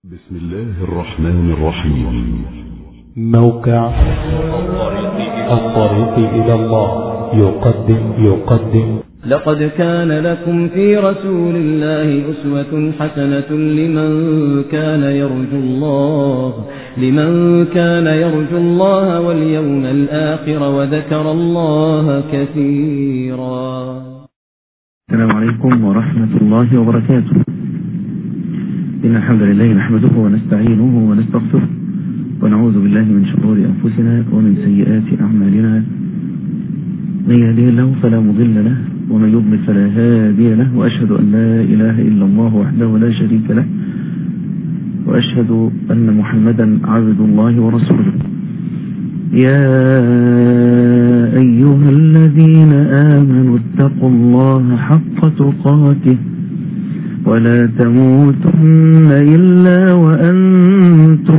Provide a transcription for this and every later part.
بسم الله الرحمن الرحيم موقع الطريق إلى الله يقدم يقدم لقد كان لكم في رسول الله أسوة حسنة لمن كان يرجو الله لمن كان يرجو الله واليوم الآخر وذكر الله كثيرا السلام عليكم ورحمة الله وبركاته إن الحمد لله نحمده ونستعينه ونستغفره ونعوذ بالله من شرور أنفسنا ومن سيئات أعمالنا من يهده الله فلا مضل له ومن يضلل فلا هادي له وأشهد أن لا إله إلا الله وحده لا شريك له وأشهد أن محمدا عبد الله ورسوله يا أيها الذين آمنوا اتقوا الله حق تقاته ولا تموتن إلا وأنتم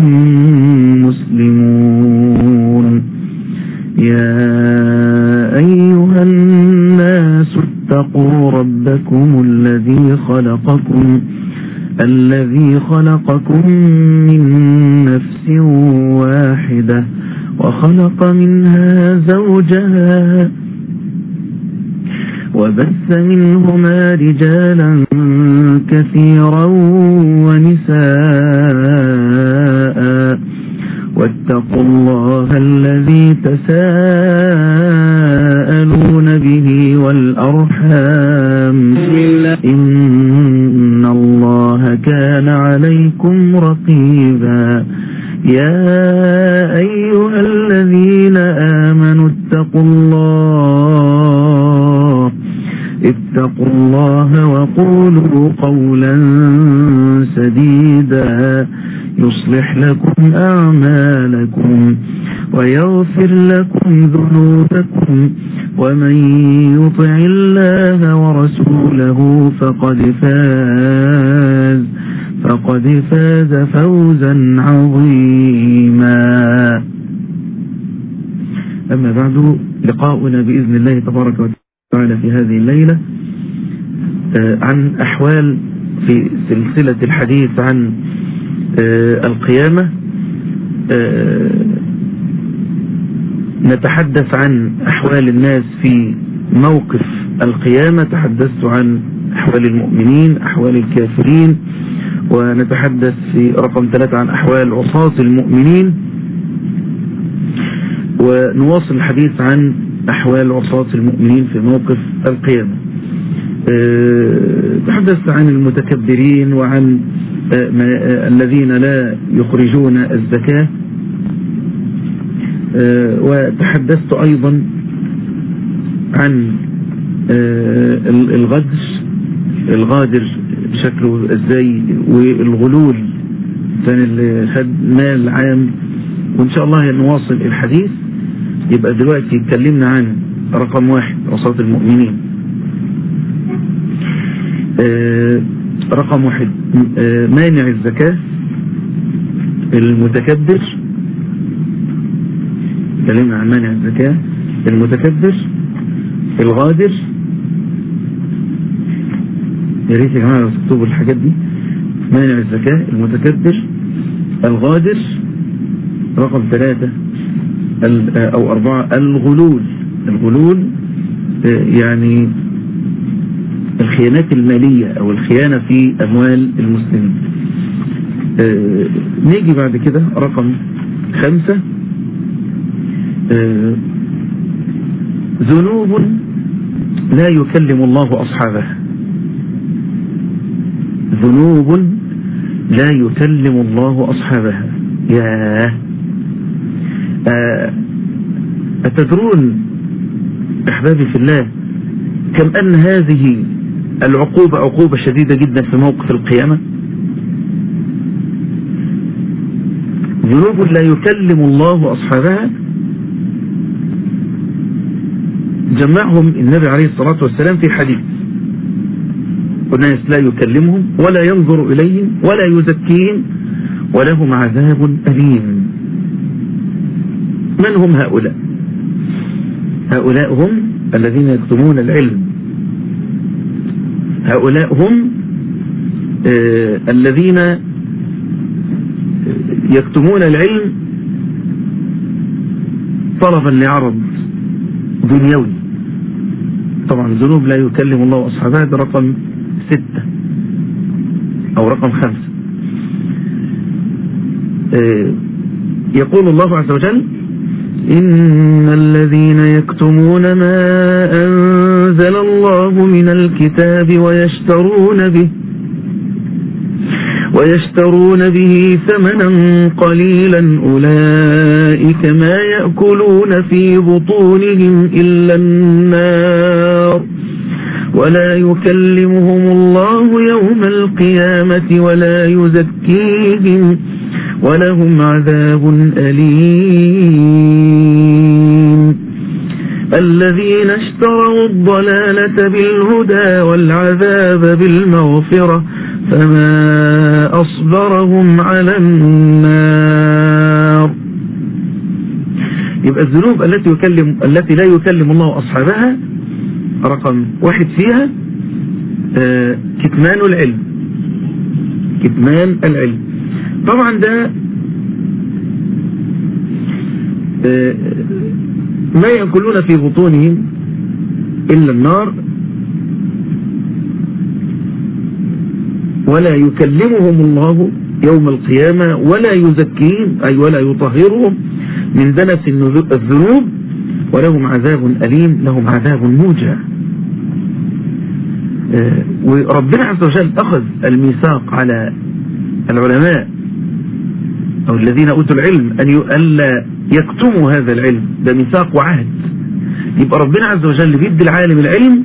مسلمون يا أيها الناس اتقوا ربكم الذي خلقكم الذي خلقكم من نفس واحدة وخلق منها زوجها وبث منهما رجالا كثيرا ونساء واتقوا الله الذي تساءلون به والأرحام إن الله كان عليكم رقيبا يا أيها الذين آمنوا اتقوا الله اتقوا الله وقولوا قولا سديدا يصلح لكم أعمالكم ويغفر لكم ذنوبكم ومن يطع الله ورسوله فقد فاز فقد فاز فوزا عظيما أما بعد لقاؤنا بإذن الله تبارك وتعالى في هذه الليلة عن أحوال في سلسلة الحديث عن القيامة نتحدث عن أحوال الناس في موقف القيامة تحدثت عن أحوال المؤمنين أحوال الكافرين ونتحدث في رقم ثلاثة عن أحوال عصاة المؤمنين ونواصل الحديث عن أحوال عصاة المؤمنين في موقف القيامة تحدثت عن المتكبرين وعن الذين لا يخرجون الزكاة وتحدثت أيضا عن الغدر الغادر شكله ازاي والغلول كان اللي خد مال عام وان شاء الله نواصل الحديث يبقى دلوقتي اتكلمنا عن رقم واحد عصاة المؤمنين رقم واحد مانع الزكاة المتكبر اتكلمنا عن مانع الزكاة المتكبر الغادر يا ريت يا جماعة لو تكتبوا الحاجات دي مانع الزكاة المتكبر الغادر رقم ثلاثة او اربعة الغلول الغلول يعني الخيانات المالية او الخيانة في اموال المسلمين نيجي بعد كده رقم خمسة ذنوب لا يكلم الله اصحابها ذنوب لا يكلم الله أصحابها يا أتدرون أحبابي في الله كم أن هذه العقوبة عقوبة شديدة جدا في موقف القيامة ذنوب لا يكلم الله أصحابها جمعهم النبي عليه الصلاة والسلام في حديث والناس لا يكلمهم ولا ينظر إليهم ولا يزكيهم ولهم عذاب أليم من هم هؤلاء هؤلاء هم الذين يكتمون العلم هؤلاء هم آه الذين يكتمون العلم طلبا لعرض دنيوي طبعا ذنوب لا يكلم الله أصحابها ده رقم ستة أو رقم خمسة آه، يقول الله عز وجل إن الذين يكتمون ما أنزل الله من الكتاب ويشترون به ويشترون به ثمنا قليلا أولئك ما يأكلون في بطونهم إلا النار ولا يكلمهم الله يوم القيامة ولا يزكيهم ولهم عذاب أليم الذين اشتروا الضلالة بالهدى والعذاب بالمغفرة فما أصبرهم على النار يبقى الذنوب التي يكلم التي لا يكلم الله أصحابها رقم واحد فيها آه كتمان العلم كتمان العلم طبعا ده آه ما يأكلون في بطونهم إلا النار ولا يكلمهم الله يوم القيامة ولا يزكيهم أي ولا يطهرهم من دنس الذنوب ولهم عذاب أليم لهم عذاب موجع وربنا عز وجل أخذ الميثاق على العلماء أو الذين أوتوا العلم أن ألا يكتموا هذا العلم ده ميثاق وعهد يبقى ربنا عز وجل بيدي العالم العلم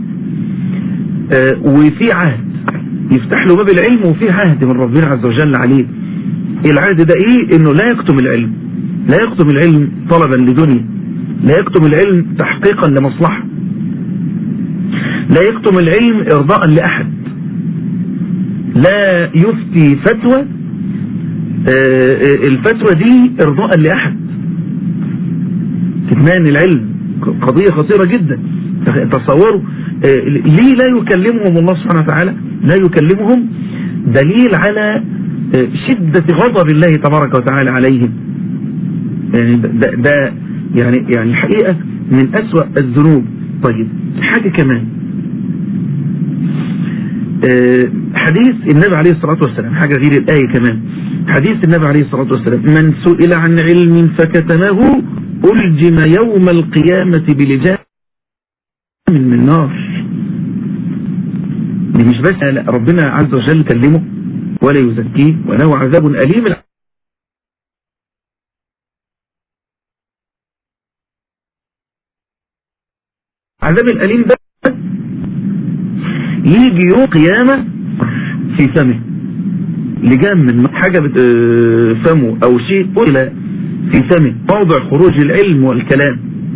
وفي عهد يفتح له باب العلم وفي عهد من ربنا عز وجل عليه العهد ده ايه انه لا يكتم العلم لا يكتم العلم طلبا لدنيا لا يكتم العلم تحقيقا لمصلحة لا يكتم العلم ارضاء لأحد لا يفتي فتوى الفتوى دي ارضاء لأحد كتمان العلم قضية خطيرة جدا تصوروا ليه لا يكلمهم الله سبحانه وتعالى لا يكلمهم دليل على شدة غضب الله تبارك وتعالى عليهم يعني ده, ده يعني يعني الحقيقة من أسوأ الذنوب طيب حاجة كمان حديث النبي عليه الصلاة والسلام حاجة غير الآية كمان حديث النبي عليه الصلاة والسلام من سئل عن علم فكتمه ألجم يوم القيامة بلجام من نار دي مش بس لا ربنا عز وجل كلمه ولا يزكيه وله عذاب أليم عذاب الأليم ده يجي يوم قيامة في فمه لجام من حاجة فمه أو شيء إلى في فمه موضع خروج العلم والكلام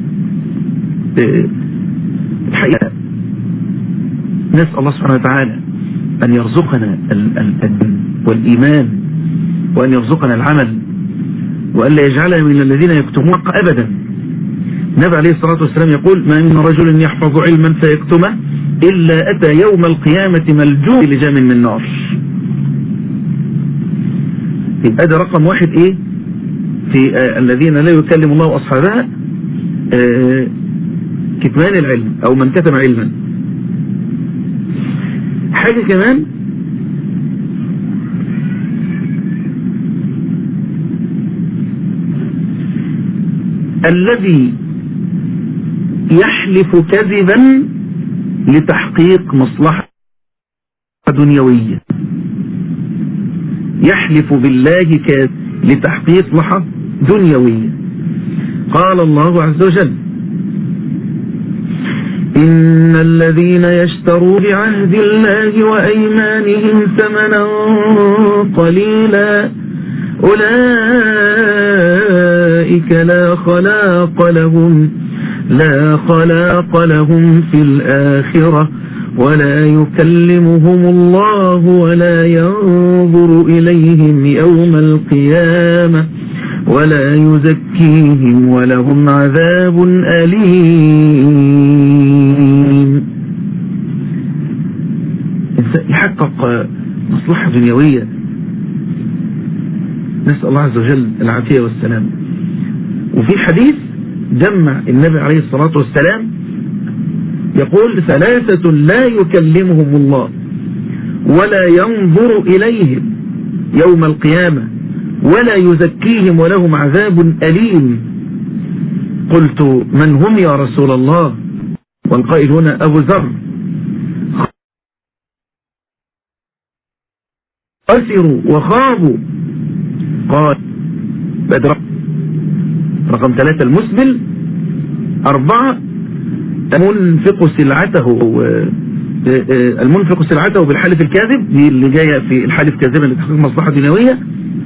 الحقيقة نسأل الله سبحانه وتعالى أن يرزقنا الدين والإيمان وأن يرزقنا العمل وأن لا يجعلنا من الذين يكتمون أبدا النبي عليه الصلاة والسلام يقول ما من رجل يحفظ علما فيكتمه إلا أتى يوم القيامة ملجوم لجام من نار يبقى ده رقم واحد ايه في آه الذين لا يكلم الله أصحابها آه كتمان العلم أو من كتم علما حاجة كمان الذي يحلف كذبا لتحقيق مصلحة دنيوية يحلف بالله كاذب لتحقيق مصلحة دنيوية قال الله عز وجل إن الذين يشتروا بعهد الله وأيمانهم ثمنا قليلا أولئك لا خلاق لهم لا خلاق لهم في الآخرة ولا يكلمهم الله ولا ينظر إليهم يوم القيامة ولا يزكيهم ولهم عذاب أليم يحقق مصلحة دنيوية نسأل الله عز وجل العافية والسلام وفي حديث جمع النبي عليه الصلاة والسلام يقول ثلاثة لا يكلمهم الله ولا ينظر إليهم يوم القيامة ولا يزكيهم ولهم عذاب أليم قلت من هم يا رسول الله والقائل هنا أبو ذر خسروا وخابوا قال بدر رقم ثلاثة المسبل أربعة المنفق سلعته المنفق سلعته بالحلف الكاذب دي اللي جاية في الحلف كاذبا لتحقيق مصلحة دنيوية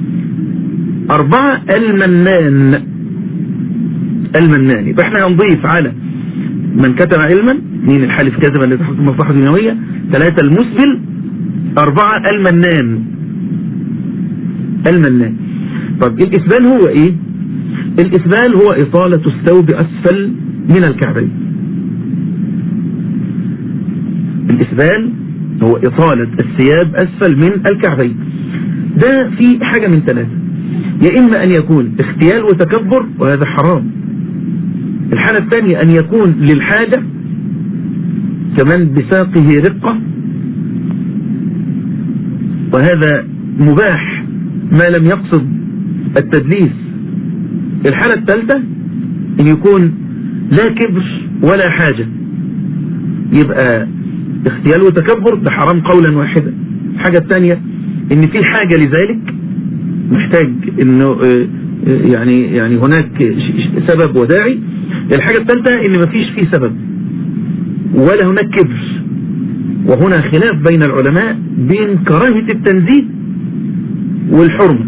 أربعة المنان المنان يبقى احنا هنضيف على من كتب علما مين الحلف كاذبا لتحقيق مصلحة دنيوية ثلاثة المسبل أربعة المنان المنان طب الإسبال هو إيه الإسبال هو إطالة الثوب أسفل من الكعبين الإسبال هو إطالة الثياب أسفل من الكعبين ده في حاجة من ثلاثة يا إما أن يكون اختيال وتكبر وهذا حرام الحالة الثانية أن يكون للحاجة كمان بساقه رقة وهذا مباح ما لم يقصد التدليس الحالة الثالثة ان يكون لا كبر ولا حاجة يبقى اختيال وتكبر ده حرام قولا واحدا الحاجة الثانية ان في حاجة لذلك محتاج انه يعني يعني هناك سبب وداعي الحاجة الثالثة ان مفيش فيه سبب ولا هناك كبر وهنا خلاف بين العلماء بين كراهة التنزيه والحرمة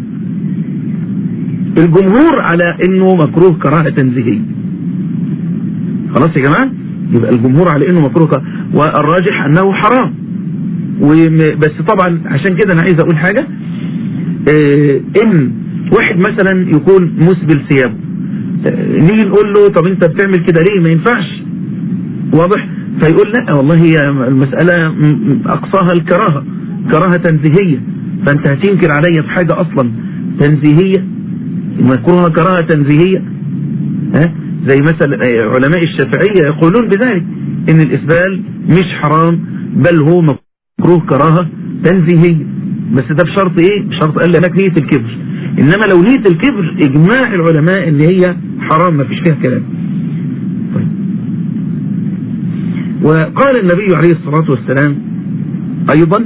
الجمهور على انه مكروه كراهة تنزيهية خلاص يا جماعة يبقى الجمهور على انه مكروه كراهة والراجح انه حرام بس طبعا عشان كده انا عايز اقول حاجة اه ان واحد مثلا يكون مسبل ثيابه اه نيجي نقول له طب انت بتعمل كده ليه ما ينفعش واضح فيقول لا والله هي المسألة اقصاها الكراهة كراهة تنزيهية فانت هتنكر عليا في حاجة اصلا تنزيهية مكروهة كراهة تنزيهية ها زي مثلا علماء الشافعية يقولون بذلك ان الاسبال مش حرام بل هو مكروه كراهة تنزيهية بس ده بشرط ايه بشرط قال لك نية الكبر انما لو نية الكبر اجماع العلماء ان هي حرام ما فيش فيها كلام طيب. وقال النبي عليه الصلاة والسلام ايضا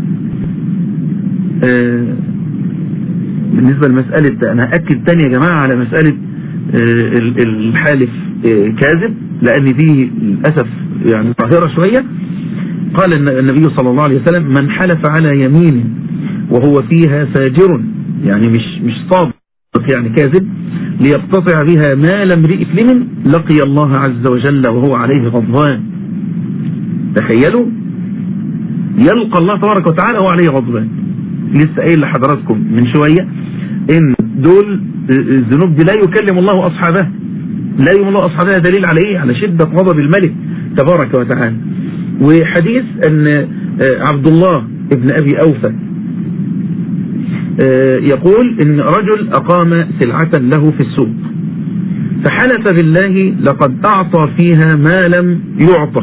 آه بالنسبة لمسألة أنا أكد تاني يا جماعة على مسألة الحالف كاذب لأن دي للأسف يعني ظاهرة شوية قال النبي صلى الله عليه وسلم من حلف على يمين وهو فيها فاجر يعني مش مش صادق يعني كاذب ليقتطع بها مال امرئ مسلم لقي الله عز وجل وهو عليه غضبان تخيلوا يلقى الله تبارك وتعالى وهو عليه غضبان لسه قايل لحضراتكم من شوية ان دول الذنوب دي لا يكلم الله اصحابها لا يكلم الله اصحابها دليل على ايه على شدة غضب الملك تبارك وتعالى وحديث ان عبد الله ابن ابي اوفى يقول ان رجل اقام سلعة له في السوق فحلف بالله لقد اعطى فيها ما لم يعطى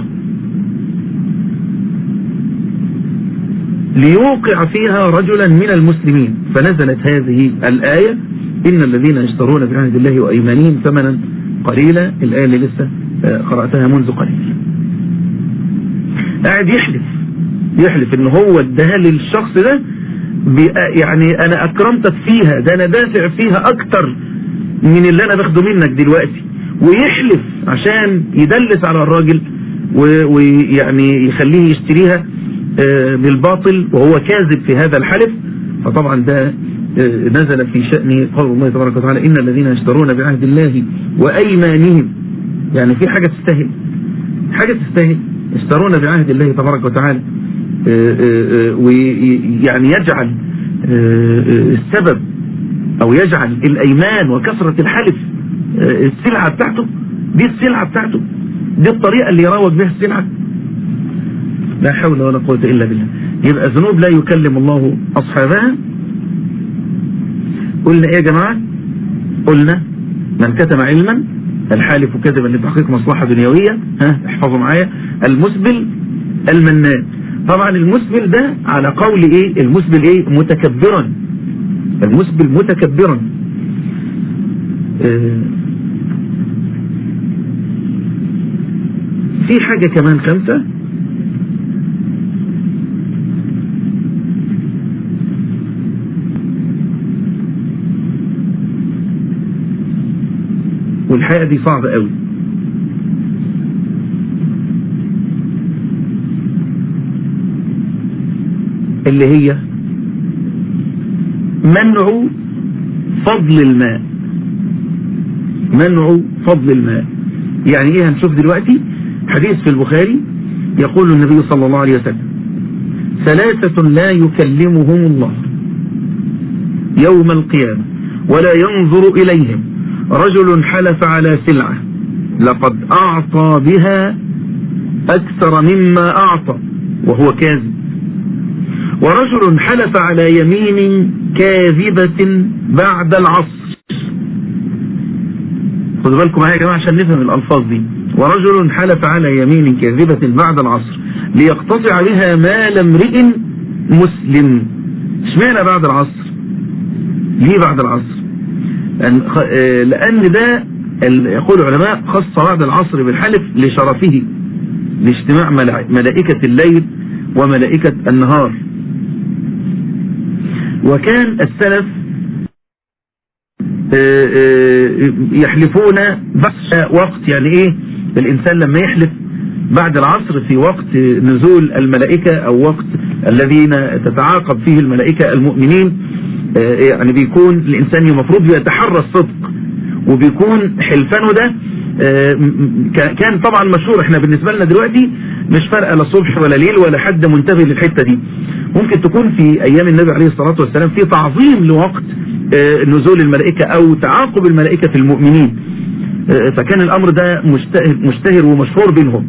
ليوقع فيها رجلا من المسلمين فنزلت هذه الآية إن الذين يشترون بعهد الله وأيمانهم ثمنا قليلا الآية اللي لسه قرأتها منذ قليل قاعد يحلف يحلف ان هو اداها للشخص ده يعني انا اكرمتك فيها ده انا دافع فيها اكتر من اللي انا باخده منك دلوقتي ويحلف عشان يدلس على الراجل ويعني يخليه يشتريها بالباطل وهو كاذب في هذا الحلف فطبعا ده نزل في شأن قول الله تبارك وتعالى إن الذين يشترون بعهد الله وأيمانهم يعني في حاجة تستاهل حاجة تستاهل يشترون بعهد الله تبارك وتعالى ويعني يجعل السبب أو يجعل الأيمان وكثرة الحلف السلعة بتاعته دي السلعة بتاعته دي الطريقة اللي يروج بها السلعة لا حول ولا قوة إلا بالله يبقى ذنوب لا يكلم الله أصحابها قلنا ايه يا جماعة قلنا من كتم علما الحالف كذبا لتحقيق مصلحة دنيوية ها احفظوا معايا المسبل المنان طبعا المسبل ده على قول ايه المسبل ايه متكبرا المسبل متكبرا اه في حاجة كمان خمسة والحقيقة دي صعبة قوي اللي هي منع فضل الماء منع فضل الماء يعني ايه هنشوف دلوقتي حديث في البخاري يقول النبي صلى الله عليه وسلم ثلاثة لا يكلمهم الله يوم القيامة ولا ينظر إليهم رجل حلف على سلعة لقد أعطى بها أكثر مما أعطى وهو كاذب ورجل حلف على يمين كاذبة بعد العصر خدوا بالكم معايا يا جماعة عشان نفهم الألفاظ دي ورجل حلف على يمين كاذبة بعد العصر ليقتطع بها مال امرئ مسلم اشمعنى بعد العصر ليه بعد العصر لأن ده يقول العلماء خص بعد العصر بالحلف لشرفه لاجتماع ملائكة الليل وملائكة النهار وكان السلف يحلفون بعد وقت يعني ايه الانسان لما يحلف بعد العصر في وقت نزول الملائكة او وقت الذين تتعاقب فيه الملائكة المؤمنين يعني بيكون الانسان المفروض بيتحرى الصدق وبيكون حلفانه ده كان طبعا مشهور احنا بالنسبة لنا دلوقتي مش فارقة لا صبح ولا ليل ولا حد منتبه للحتة دي ممكن تكون في ايام النبي عليه الصلاة والسلام في تعظيم لوقت نزول الملائكة او تعاقب الملائكة في المؤمنين فكان الامر ده مشتهر ومشهور بينهم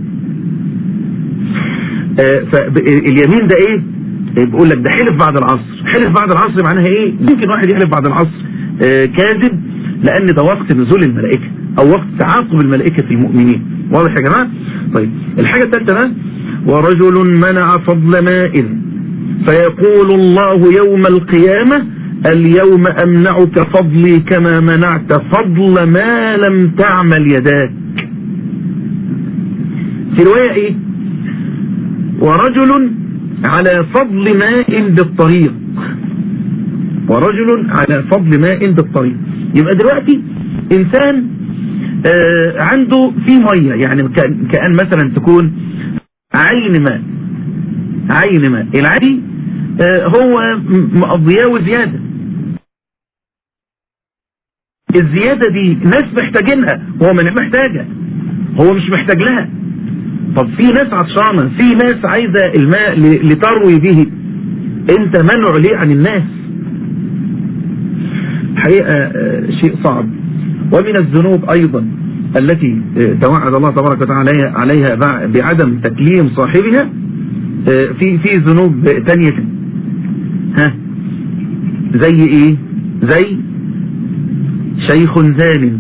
فاليمين ده ايه بيقول لك ده حلف بعد العصر حلف بعد العصر معناها ايه ممكن واحد يحلف بعد العصر كاذب لان ده وقت نزول الملائكة او وقت تعاقب الملائكة في المؤمنين واضح يا جماعة طيب الحاجة الثالثة بقى ورجل منع فضل ماء فيقول الله يوم القيامة اليوم أمنعك فضلي كما منعت فضل ما لم تعمل يداك في رواية ايه ورجل على فضل ماء بالطريق ورجل على فضل ماء بالطريق يبقى دلوقتي انسان آه عنده في مية يعني كأن مثلا تكون عين ماء عين ماء العادي آه هو مقضياه وزيادة الزيادة دي ناس محتاجينها هو مش محتاجها هو مش محتاج لها طب في ناس عطشانة في ناس عايزة الماء لتروي به انت منع ليه عن الناس حقيقة شيء صعب ومن الذنوب ايضا التي توعد الله تبارك وتعالى عليها بعدم تكليم صاحبها في في ذنوب تانية ها زي ايه زي شيخ زان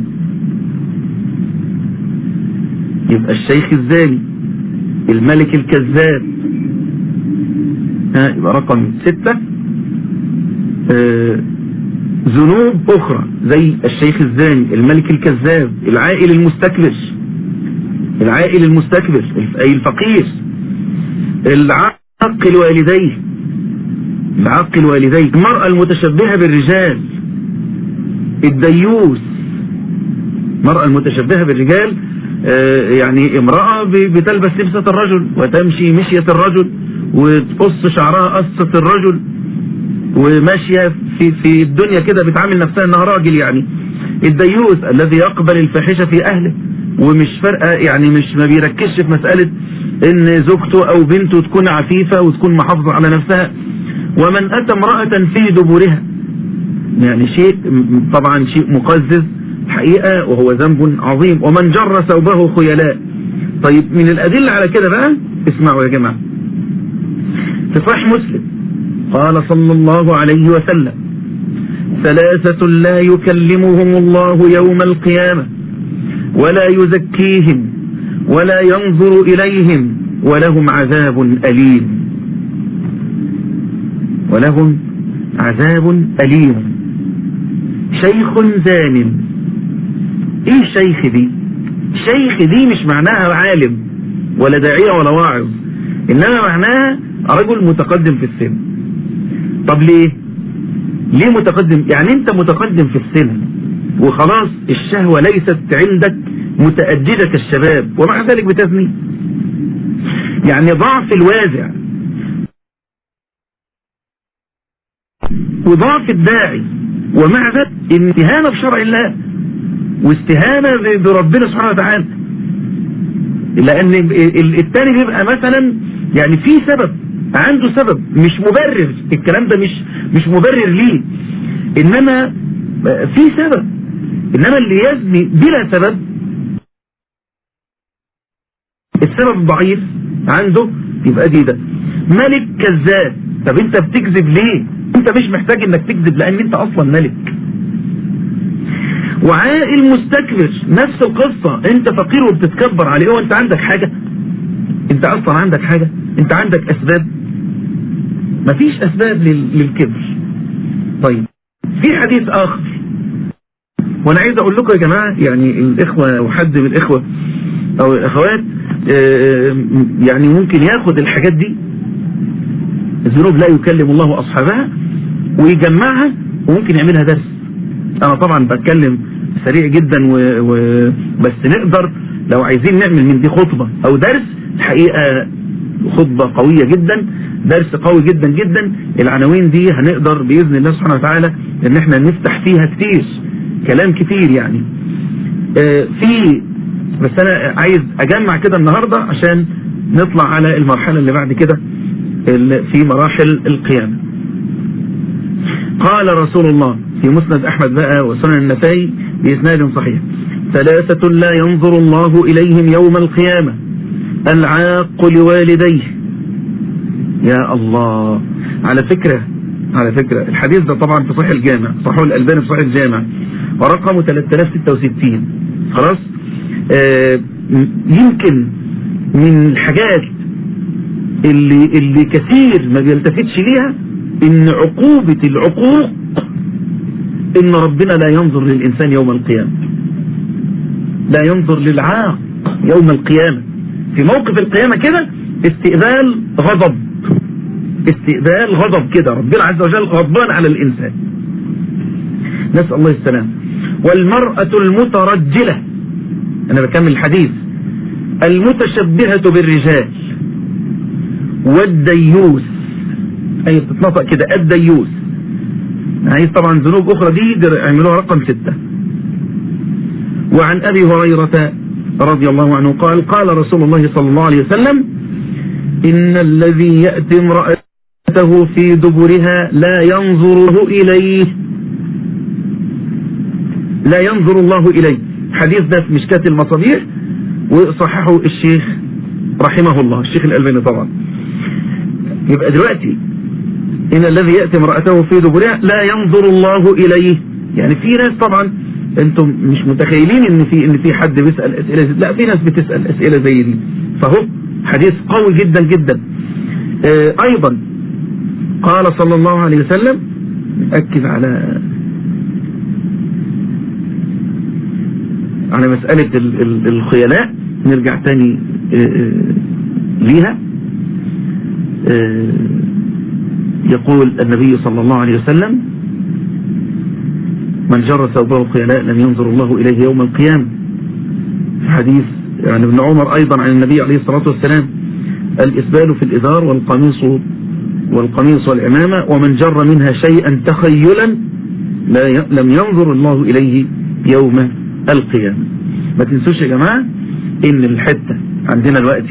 يبقى الشيخ الزاني الملك الكذاب ها يبقى رقم ستة ذنوب اخرى زي الشيخ الزاني الملك الكذاب العائل المستكبر العائل المستكبر اي الفقير العاق الوالديه العاق الوالديه المرأة المتشبهة بالرجال الديوس المرأة المتشبهة بالرجال يعني امرأة بتلبس لبسة الرجل وتمشي مشية الرجل وتقص شعرها قصة الرجل وماشية في, في الدنيا كده بتعامل نفسها انها راجل يعني الديوث الذي يقبل الفاحشة في اهله ومش فارقة يعني مش ما بيركزش في مسألة ان زوجته او بنته تكون عفيفة وتكون محافظة على نفسها ومن اتى امرأة في دبرها يعني شيء طبعا شيء مقزز حقيقة وهو ذنب عظيم ومن جر ثوبه خيلاء طيب من الأدلة على كده بقى اسمعوا يا جماعة في صحيح مسلم قال صلى الله عليه وسلم ثلاثة لا يكلمهم الله يوم القيامة ولا يزكيهم ولا ينظر إليهم ولهم عذاب أليم ولهم عذاب أليم شيخ زان ايه الشيخ دي شيخ دي مش معناها عالم ولا داعية ولا واعظ انما معناها رجل متقدم في السن طب ليه ليه متقدم يعني انت متقدم في السن وخلاص الشهوة ليست عندك متأججة كالشباب ومع ذلك بتزني يعني ضعف الوازع وضعف الداعي ومع ذلك امتهانة بشرع الله واستهانة بربنا سبحانه وتعالى لان التاني بيبقى مثلا يعني في سبب عنده سبب مش مبرر الكلام ده مش مش مبرر ليه انما في سبب انما اللي يزني بلا سبب السبب ضعيف عنده يبقى دي ده ملك كذاب طب انت بتكذب ليه انت مش محتاج انك تكذب لان انت اصلا ملك وعائل مستكبر نفس القصة انت فقير وبتتكبر عليه وانت عندك حاجة انت اصلا عندك حاجة انت عندك اسباب مفيش اسباب للكبر طيب في حديث اخر وانا عايز اقول لكم يا جماعة يعني الاخوة وحد من الاخوة او الاخوات يعني ممكن ياخد الحاجات دي الذنوب لا يكلم الله اصحابها ويجمعها وممكن يعملها درس انا طبعا بتكلم سريع جدا و... و... بس نقدر لو عايزين نعمل من دي خطبة او درس الحقيقة خطبة قوية جدا درس قوي جدا جدا العناوين دي هنقدر بإذن الله سبحانه وتعالى ان احنا نفتح فيها كتير كلام كتير يعني اه في بس انا عايز اجمع كده النهاردة عشان نطلع على المرحلة اللي بعد كده في مراحل القيامة قال رسول الله في مسند أحمد بقى وسنن النسائي بإسناد صحيح ثلاثة لا ينظر الله إليهم يوم القيامة العاق لوالديه يا الله على فكرة على فكرة الحديث ده طبعا في صحيح الجامع صحيح الألباني في صحيح الجامع ورقمه 3066 خلاص آه يمكن من الحاجات اللي, اللي كثير ما بيلتفتش ليها ان عقوبة العقوق ان ربنا لا ينظر للانسان يوم القيامة لا ينظر للعاق يوم القيامة في موقف القيامة كده استقبال غضب استقبال غضب كده ربنا عز وجل غضبان على الانسان نسأل الله السلام والمرأة المترجلة انا بكمل الحديث المتشبهة بالرجال والديوس اي بتتنطق كده الديوس عايز طبعا ذنوب اخرى دي عملوها رقم ستة وعن ابي هريرة رضي الله عنه قال قال رسول الله صلى الله عليه وسلم ان الذي يأتي امرأته في دبرها لا ينظر اليه لا ينظر الله اليه حديث ده في مشكاة المصابيح وصححه الشيخ رحمه الله الشيخ الألباني طبعا يبقى دلوقتي إن الذي يأتي امرأته في دبرها لا ينظر الله إليه يعني في ناس طبعا انتم مش متخيلين ان في ان في حد بيسأل اسئلة لا في ناس بتسأل اسئلة زي دي فهو حديث قوي جدا جدا اه ايضا قال صلى الله عليه وسلم أكد على على مسألة الخيلاء نرجع تاني ليها يقول النبي صلى الله عليه وسلم من جر ثوبه الخيلاء لم ينظر الله إليه يوم القيامة في حديث يعني ابن عمر أيضا عن النبي عليه الصلاة والسلام الإسبال في الإزار والقميص والقميص والعمامة ومن جر منها شيئا تخيلا لا لم ينظر الله إليه يوم القيامة ما تنسوش يا جماعة ان الحتة عندنا دلوقتي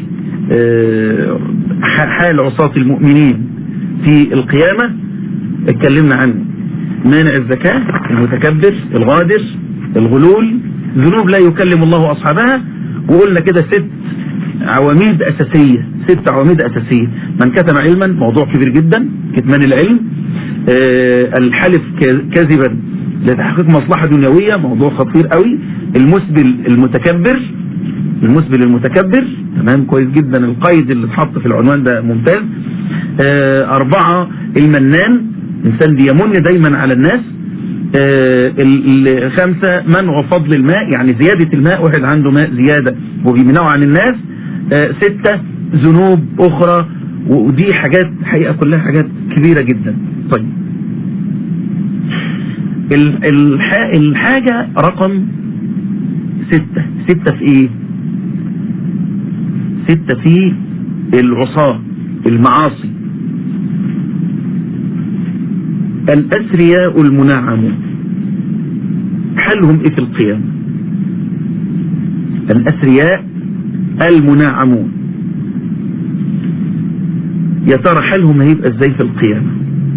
حال عصاة المؤمنين في القيامة اتكلمنا عنه مانع الزكاة المتكبر الغادر الغلول ذنوب لا يكلم الله أصحابها وقلنا كده ست عواميد أساسية ست عواميد أساسية من كتم علما موضوع كبير جدا كتمان العلم آه، الحلف ك- كذبا لتحقيق مصلحة دنيوية موضوع خطير قوي المسبل المتكبر المسبل المتكبر تمام كويس جدا القيد اللي اتحط في العنوان ده ممتاز آه، أربعة المنان إنسان بيمن دايما على الناس آه، ال- ال- خمسة منع فضل الماء يعني زيادة الماء واحد عنده ماء زيادة وبيمنعه عن الناس آه، ستة ذنوب أخرى ودي حاجات حقيقة كلها حاجات كبيرة جدا طيب ال- الح- الحاجة رقم ستة ستة في ايه ستة في العصاة المعاصي الأثرياء المنعمون حلهم ايه في القيامة الأثرياء المنعمون يا ترى حالهم هيبقى ازاي في القيامة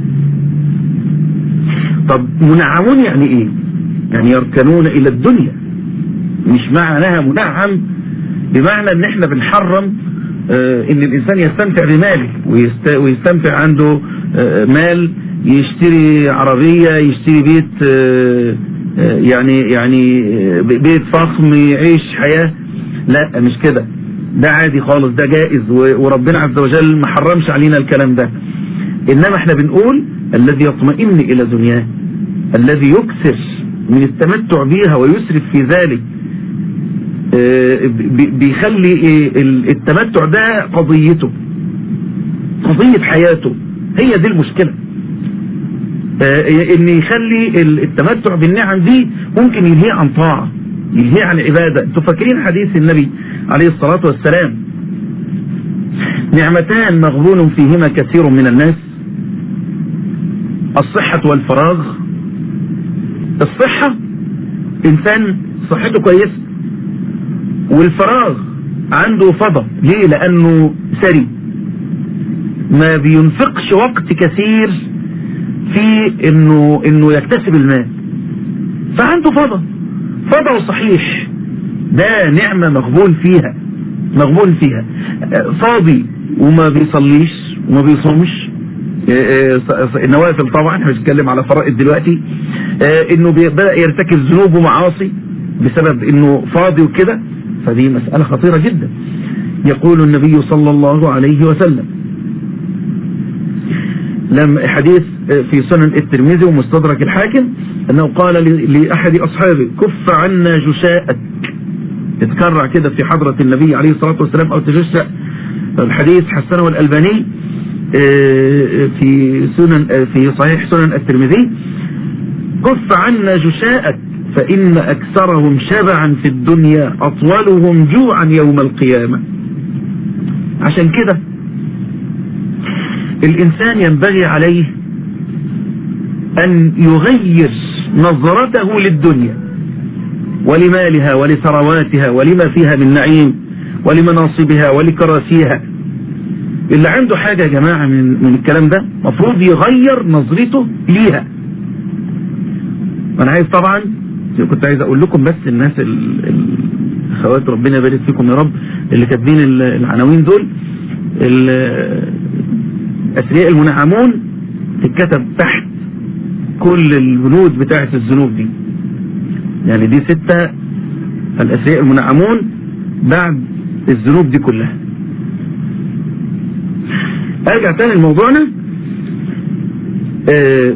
طب منعمون يعني ايه يعني يركنون الى الدنيا مش معناها منعم بمعنى ان احنا بنحرم آه، ان الانسان يستمتع بماله ويست- ويستمتع عنده آه، مال يشتري عربية يشتري بيت آه، آه، يعني يعني آه، بيت فخم يعيش حياة لا مش كده ده عادي خالص ده جائز و- وربنا عز وجل ما حرمش علينا الكلام ده انما احنا بنقول الذي يطمئن الى دنياه الذي يكثر من التمتع بها ويسرف في ذلك آه، بي- بيخلي آه، ال- التمتع ده قضيته قضية حياته هي دي المشكلة آه، ان يخلي ال- التمتع بالنعم دي ممكن يلهيه عن طاعة يلهيه عن عبادة انتوا فاكرين حديث النبي عليه الصلاة والسلام نعمتان مغبون فيهما كثير من الناس الصحة والفراغ الصحة انسان صحته كويسة والفراغ عنده فضى ليه لانه ثري ما بينفقش وقت كثير في انه انه يكتسب المال فعنده فضى فضى وصحيح ده نعمة مغبون فيها مغبون فيها آه، فاضي وما بيصليش وما بيصومش آه، آه، النوافل طبعا احنا مش بنتكلم على فرائض دلوقتي آه، انه بيبدأ يرتكب ذنوب ومعاصي بسبب انه فاضي وكده فدي مسألة خطيرة جدا يقول النبي صلى الله عليه وسلم لم حديث في سنن الترمذي ومستدرك الحاكم انه قال ل- لاحد اصحابه كف عنا جشاءك اتكرع كده في حضرة النبي عليه الصلاة والسلام او تجشأ الحديث حسنه الالباني آه، في سنن آه، في صحيح سنن الترمذي كف عنا جشاءك فإن أكثرهم شبعا في الدنيا أطولهم جوعا يوم القيامة عشان كده الإنسان ينبغي عليه أن يغير نظرته للدنيا ولمالها ولثرواتها ولما فيها من نعيم ولمناصبها ولكراسيها اللي عنده حاجة يا جماعة من, من الكلام ده مفروض يغير نظرته ليها وانا عايز طبعا كنت عايز اقول لكم بس الناس ال- ال- الاخوات ربنا يبارك فيكم يا رب اللي كاتبين ال- العناوين دول ال- اثرياء المنعمون تتكتب تحت كل البنود بتاعت الذنوب دي يعني دي ستة الاثرياء المنعمون بعد الذنوب دي كلها ارجع تاني لموضوعنا آه،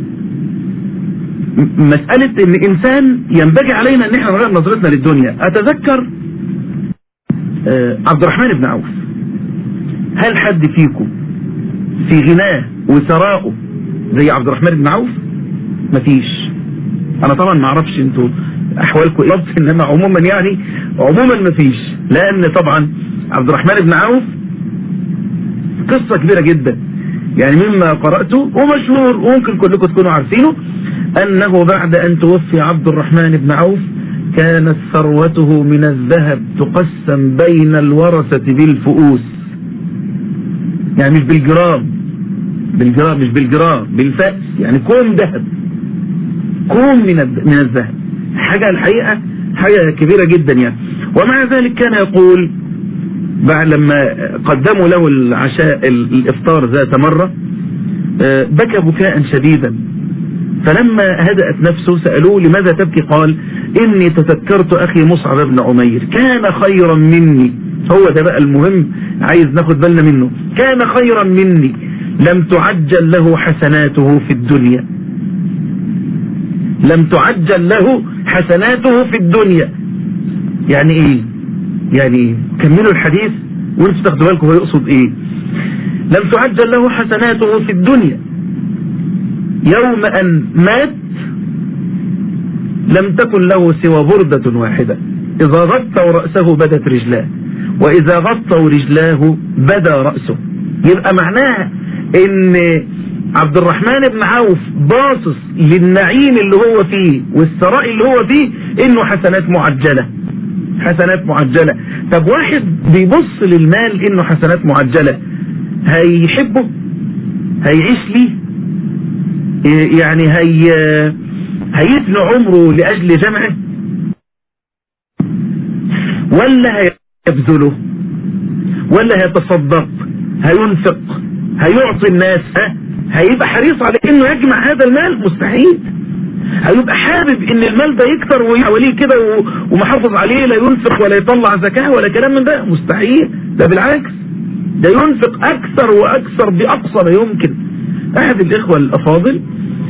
م- مسألة ان انسان ينبغي علينا ان احنا نغير نظرتنا للدنيا اتذكر آه، عبد الرحمن بن عوف هل حد فيكم في غناه وثرائه زي عبد الرحمن بن عوف مفيش انا طبعا ما اعرفش انتوا احوالكم ايه بالظبط، انما عموما يعني عموما مفيش لان طبعا عبد الرحمن بن عوف قصة كبيرة جدا يعني مما قرأته ومشهور وممكن كلكم تكونوا عارفينه أنه بعد أن توفي عبد الرحمن بن عوف كانت ثروته من الذهب تقسم بين الورثة بالفؤوس يعني مش بالجرام بالجرام مش بالجرام بالفأس يعني كوم ذهب كوم من الد- من الذهب حاجة الحقيقة حاجة كبيرة جدا يعني ومع ذلك كان يقول بعد لما قدموا له العشاء ال- الافطار ذات مرة آه، بكى بكاء شديدا فلما هدأت نفسه سألوه لماذا تبكي قال إني تذكرت أخي مصعب بن عمير كان خيرا مني هو ده بقى المهم عايز ناخد بالنا منه كان خيرا مني لم تعجل له حسناته في الدنيا لم تعجل له حسناته في الدنيا يعني ايه يعني ايه كملوا الحديث وانتوا تاخدوا بالكم هو يقصد ايه لم تعجل له حسناته في الدنيا يوم ان مات لم تكن له سوى بردة واحدة اذا غطوا رأسه بدت رجلاه واذا غطوا رجلاه بدا رأسه يبقى معناها ان عبد الرحمن بن عوف باصص للنعيم اللي هو فيه والثراء اللي هو فيه انه حسنات معجلة حسنات معجلة طب واحد بيبص للمال انه حسنات معجلة هيحبه هيعيش ليه يعني هي هيفنى عمره لأجل جمعه ولا هيبذله ولا هيتصدق هينفق هيعطي الناس ها هيبقى حريص على انه يجمع هذا المال مستحيل هيبقى حابب ان المال ده يكتر وحواليه كده ومحافظ عليه لا ينفق ولا يطلع زكاة ولا كلام من ده مستحيل ده بالعكس ده ينفق اكثر واكثر باقصى ما يمكن احد الاخوة الافاضل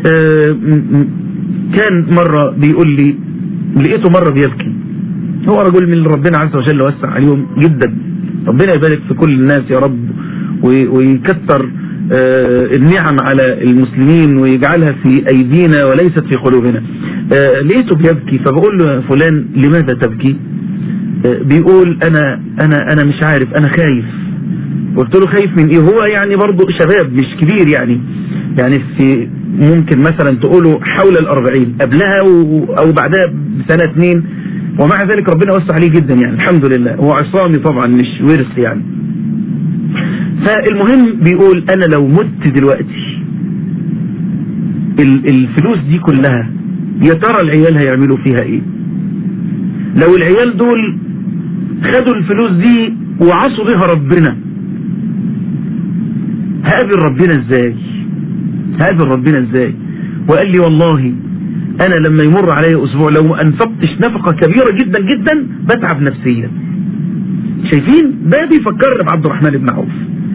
كان مرة بيقول لي لقيته مرة بيبكي هو رجل من ربنا عز وجل وسع عليهم جدا ربنا يبارك في كل الناس يا رب ويكثر النعم على المسلمين ويجعلها في أيدينا وليست في قلوبنا لقيته بيبكي فبقول له يا فلان لماذا تبكي بيقول أنا, أنا, أنا مش عارف أنا خايف قلت له خايف من إيه هو يعني برضه شباب مش كبير يعني يعني في ممكن مثلا تقوله حول الأربعين قبلها أو بعدها بسنة اتنين ومع ذلك ربنا وسع عليه جدا يعني الحمد لله هو عصامي طبعا مش ورث يعني فالمهم بيقول انا لو مت دلوقتي الفلوس دي كلها يا ترى العيال هيعملوا فيها ايه لو العيال دول خدوا الفلوس دي وعصوا بها ربنا هقابل ربنا ازاي هقابل ربنا ازاي وقال لي والله انا لما يمر علي اسبوع لو ما انفقتش نفقة كبيرة جدا جدا بتعب نفسيا شايفين ده بيفكرني بعبد الرحمن بن عوف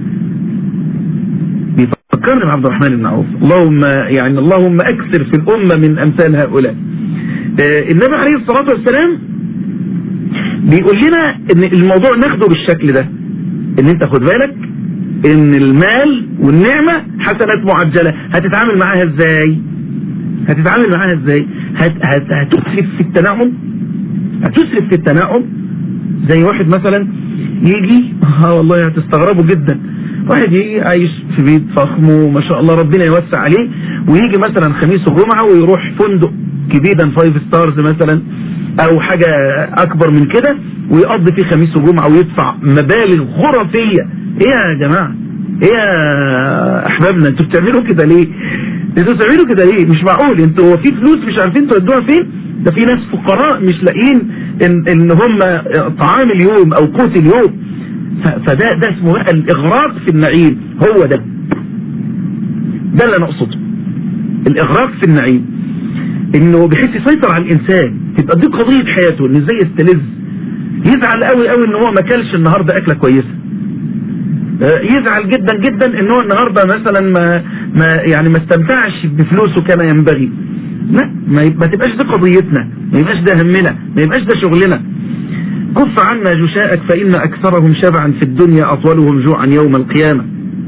بيفكرني بعبد الرحمن بن عوف اللهم يعني اللهم اكثر في الامة من امثال هؤلاء آه النبي عليه الصلاة والسلام بيقول لنا ان الموضوع ناخده بالشكل ده ان انت خد بالك ان المال والنعمة حسنات معجلة هتتعامل معاها ازاي هتتعامل معاها ازاي هت هت هتسرف في التنعم هتسرف في التنعم زي واحد مثلا يجي اه والله هتستغربوا جدا واحد يجي عايش في بيت فخم وما شاء الله ربنا يوسع عليه ويجي مثلا خميس وجمعة ويروح فندق كبيدا فايف ستارز مثلا او حاجة اكبر من كده ويقضي فيه خميس وجمعة ويدفع مبالغ خرافية ايه يا جماعة ايه يا احبابنا انتوا بتعملوا كده ليه انتوا بتعملوا كده ليه مش معقول انتوا هو في فلوس مش عارفين تودوها فين ده في ناس فقراء مش لاقيين ان, إن هم طعام اليوم او قوت اليوم فده ده اسمه بقى الاغراق في النعيم هو ده ده اللي انا اقصده الاغراق في النعيم انه بحيث يسيطر على الانسان تبقى دي قضية حياته ان ازاي يستلذ يزعل قوي قوي ان هو ما كلش النهاردة اكلة كويسة يزعل جدا جدا ان هو النهاردة مثلا ما, ما يعني ما استمتعش بفلوسه كما ينبغي لا ما, ما تبقاش دي قضيتنا ما يبقاش ده همنا ما يبقاش ده شغلنا كف عنا جشاءك فإن أكثرهم شبعا في الدنيا أطولهم جوعا يوم القيامة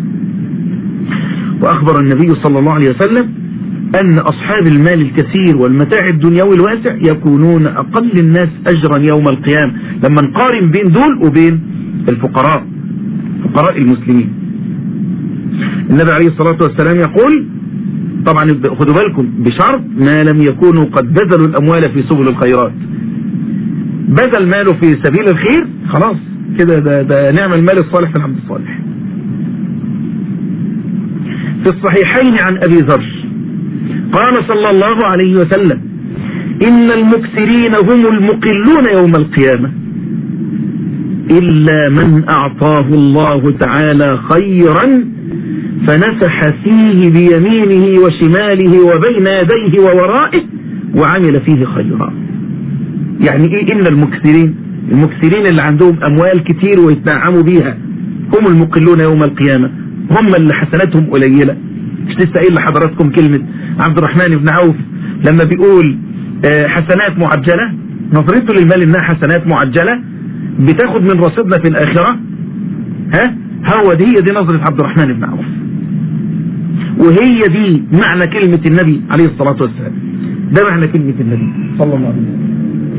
وأخبر النبي صلى الله عليه وسلم أن أصحاب المال الكثير والمتاع الدنيوي الواسع يكونون أقل الناس أجرا يوم القيامة لما نقارن بين دول وبين الفقراء فقراء المسلمين النبي عليه الصلاة والسلام يقول طبعا خدوا بالكم بشرط ما لم يكونوا قد بذلوا الأموال في سبل الخيرات بذل ماله في سبيل الخير خلاص كده ده, ده نعم المال الصالح في العبد الصالح في الصحيحين عن أبي ذر قال صلى الله عليه وسلم إن المكثرين هم المقلون يوم القيامة إلا من أعطاه الله تعالى خيرا فنفح فيه بيمينه وشماله وبين يديه وورائه وعمل فيه خيرا يعني ايه ان المكثرين المكثرين اللي عندهم اموال كتير ويتنعموا بيها هم المقلون يوم القيامة هم اللي حسناتهم قليلة مش لسه قايل لحضراتكم كلمة عبد الرحمن بن عوف لما بيقول آه، حسنات معجلة نظرته للمال انها حسنات معجلة بتاخد من رصيدنا في الاخرة ها هو دي هي دي نظرة عبد الرحمن بن عوف وهي دي معنى كلمة النبي عليه الصلاة والسلام ده معنى كلمة النبي صلى الله عليه وسلم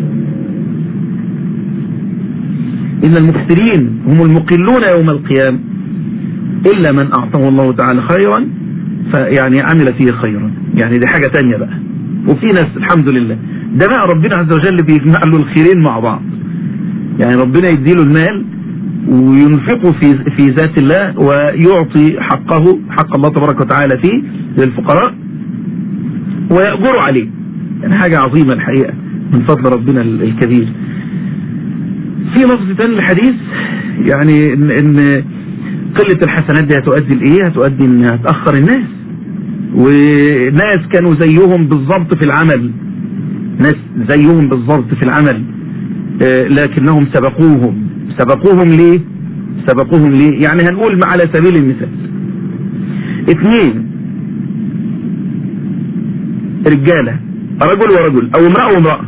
إن المكثرين هم المقلون يوم القيامة إلا من أعطاه الله تعالى خيرا فيعني عمل فيه خيرا يعني دي حاجة تانية بقى وفي ناس الحمد لله ده بقى ربنا عز وجل بيجمع له الخيرين مع بعض يعني ربنا يديله المال وينفقه في في ذات الله ويعطي حقه حق الله تبارك وتعالى فيه للفقراء ويأجر عليه يعني حاجة عظيمة الحقيقة من فضل ربنا الكبير في لفظ تاني الحديث يعني ان, إن قلة الحسنات دي هتؤدي لايه هتؤدي انها تأخر الناس وناس كانوا زيهم بالضبط في العمل ناس زيهم بالضبط في العمل آه، لكنهم سبقوهم سبقوهم ليه سبقوهم ليه يعني هنقول على سبيل المثال اثنين رجالة رجل ورجل او امرأة وامرأة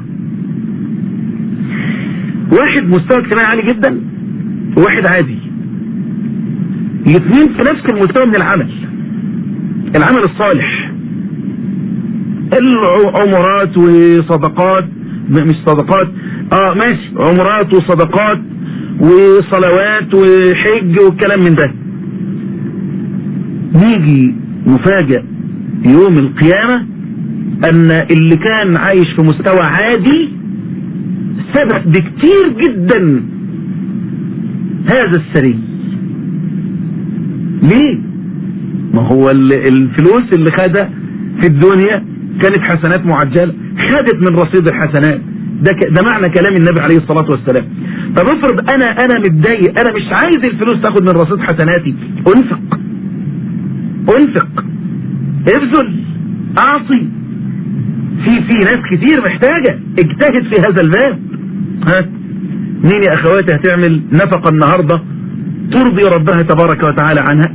واحد مستوى اجتماعي عالي جدا وواحد عادي الاثنين في نفس المستوى من العمل العمل الصالح العمرات وصدقات مش صدقات اه ماشي عمرات وصدقات وصلوات وحج والكلام من ده نيجي نفاجئ يوم القيامة ان اللي كان عايش في مستوى عادي سبق بكتير جدا هذا السري ليه ما هو الفلوس اللي خدها في الدنيا كانت حسنات معجلة خدت من رصيد الحسنات ده, ك... ده معنى كلام النبي عليه الصلاة والسلام طب افرض انا انا متضايق انا مش عايز الفلوس تاخد من رصيد حسناتي انفق انفق ابذل اعطي في في ناس كتير محتاجة اجتهد في هذا الباب ها مين يا اخواتي هتعمل نفقة النهاردة ترضي ربها تبارك وتعالى عنها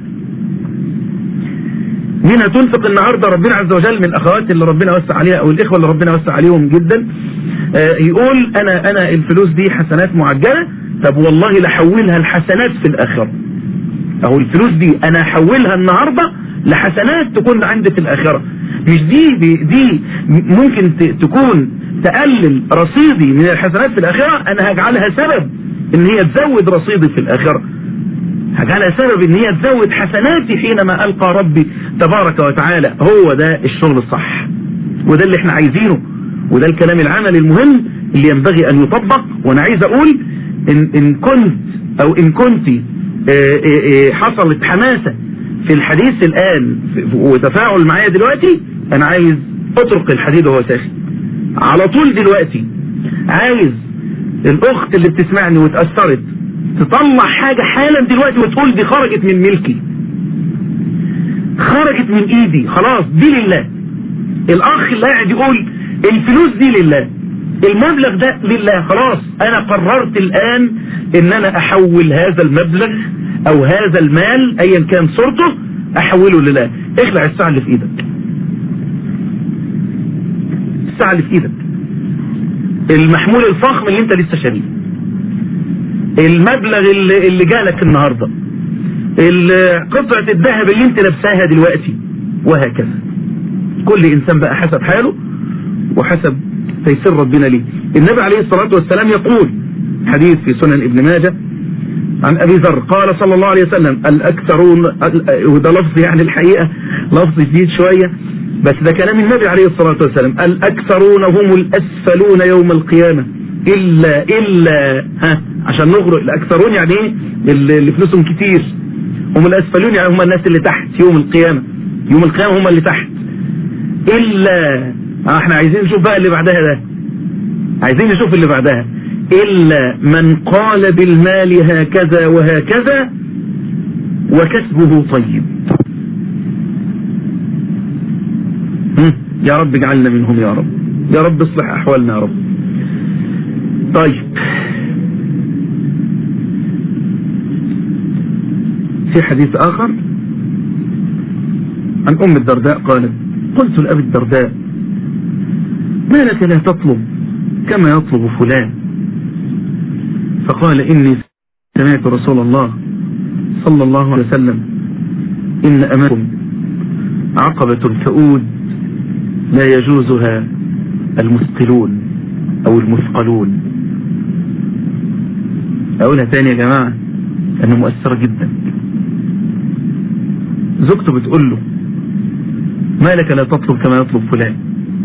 مين هتنفق النهاردة ربنا عز وجل من الاخوات اللي ربنا وسع عليها او الاخوة اللي ربنا وسع عليهم جدا آه يقول انا انا الفلوس دي حسنات معجلة طب والله لحولها الحسنات في الاخرة او الفلوس دي انا احولها النهاردة لحسنات تكون عندي في الاخرة مش دي دي ممكن تكون تقلل رصيدي من الحسنات في الاخرة انا هجعلها سبب ان هي تزود رصيدي في الاخرة هجعلها سبب ان هي تزود حسناتي حينما القى ربي تبارك وتعالى هو ده الشغل الصح وده اللي احنا عايزينه وده الكلام العملي المهم اللي ينبغي ان يطبق وانا عايز اقول ان, إن كنت او ان كنت حصلت حماسة في الحديث الان وتفاعل معايا دلوقتي انا عايز اترك الحديد وهو ساخن على طول دلوقتي عايز الاخت اللي بتسمعني واتأثرت تطلع حاجة حالا دلوقتي وتقول دي خرجت من ملكي خرجت من ايدي خلاص دي لله الاخ اللي قاعد يقول الفلوس دي لله المبلغ ده لله خلاص انا قررت الان ان انا احول هذا المبلغ او هذا المال ايا كان صورته احوله لله اخلع الساعة اللي في ايدك الساعة اللي في ايدك المحمول الفخم اللي انت لسه شاريه المبلغ اللي, اللي جالك النهاردة قطعة الذهب اللي انت لابساها دلوقتي وهكذا كل انسان بقى حسب حاله وحسب تيسير ربنا ليه النبي عليه الصلاة والسلام يقول حديث في سنن ابن ماجه عن ابي ذر قال صلى الله عليه وسلم الاكثرون وده لفظ يعني الحقيقة لفظ جديد شوية بس ده كلام النبي عليه الصلاة والسلام الاكثرون هم الاسفلون يوم القيامة الا الا ها عشان نغرق الاكثرون يعني ايه اللي فلوسهم كتير هم الاسفلون يعني هم الناس اللي تحت يوم القيامة يوم القيامة هم اللي تحت الا احنا عايزين نشوف بقى اللي بعدها ده عايزين نشوف اللي بعدها الا من قال بالمال هكذا وهكذا وكسبه طيب هم؟ يا رب اجعلنا منهم يا رب يا رب اصلح احوالنا يا رب طيب في حديث اخر عن ام الدرداء قالت قلت لأبي الدرداء ما لك لا تطلب كما يطلب فلان فقال إني سمعت رسول الله صلى الله عليه وسلم إن أمامكم عقبة كؤود لا يجوزها المثقلون أو المثقلون أقولها تاني يا جماعة أنه مؤثرة جدا زوجته بتقول له ما لك لا تطلب كما يطلب فلان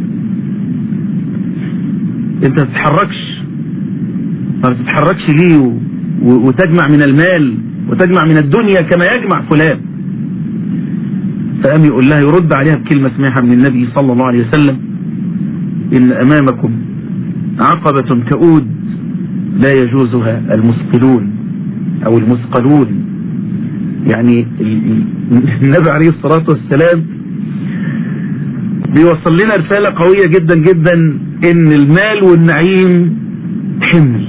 انت ما تتحركش ما تتحركش ليه و... و... وتجمع من المال وتجمع من الدنيا كما يجمع فلان فقام يقول لها يرد عليها بكلمة سمعها من النبي صلى الله عليه وسلم إن أمامكم عقبة كؤود لا يجوزها المثقلون أو المثقلون يعني النبي عليه الصلاة والسلام بيوصل لنا رسالة قوية جدا جدا ان المال والنعيم حمل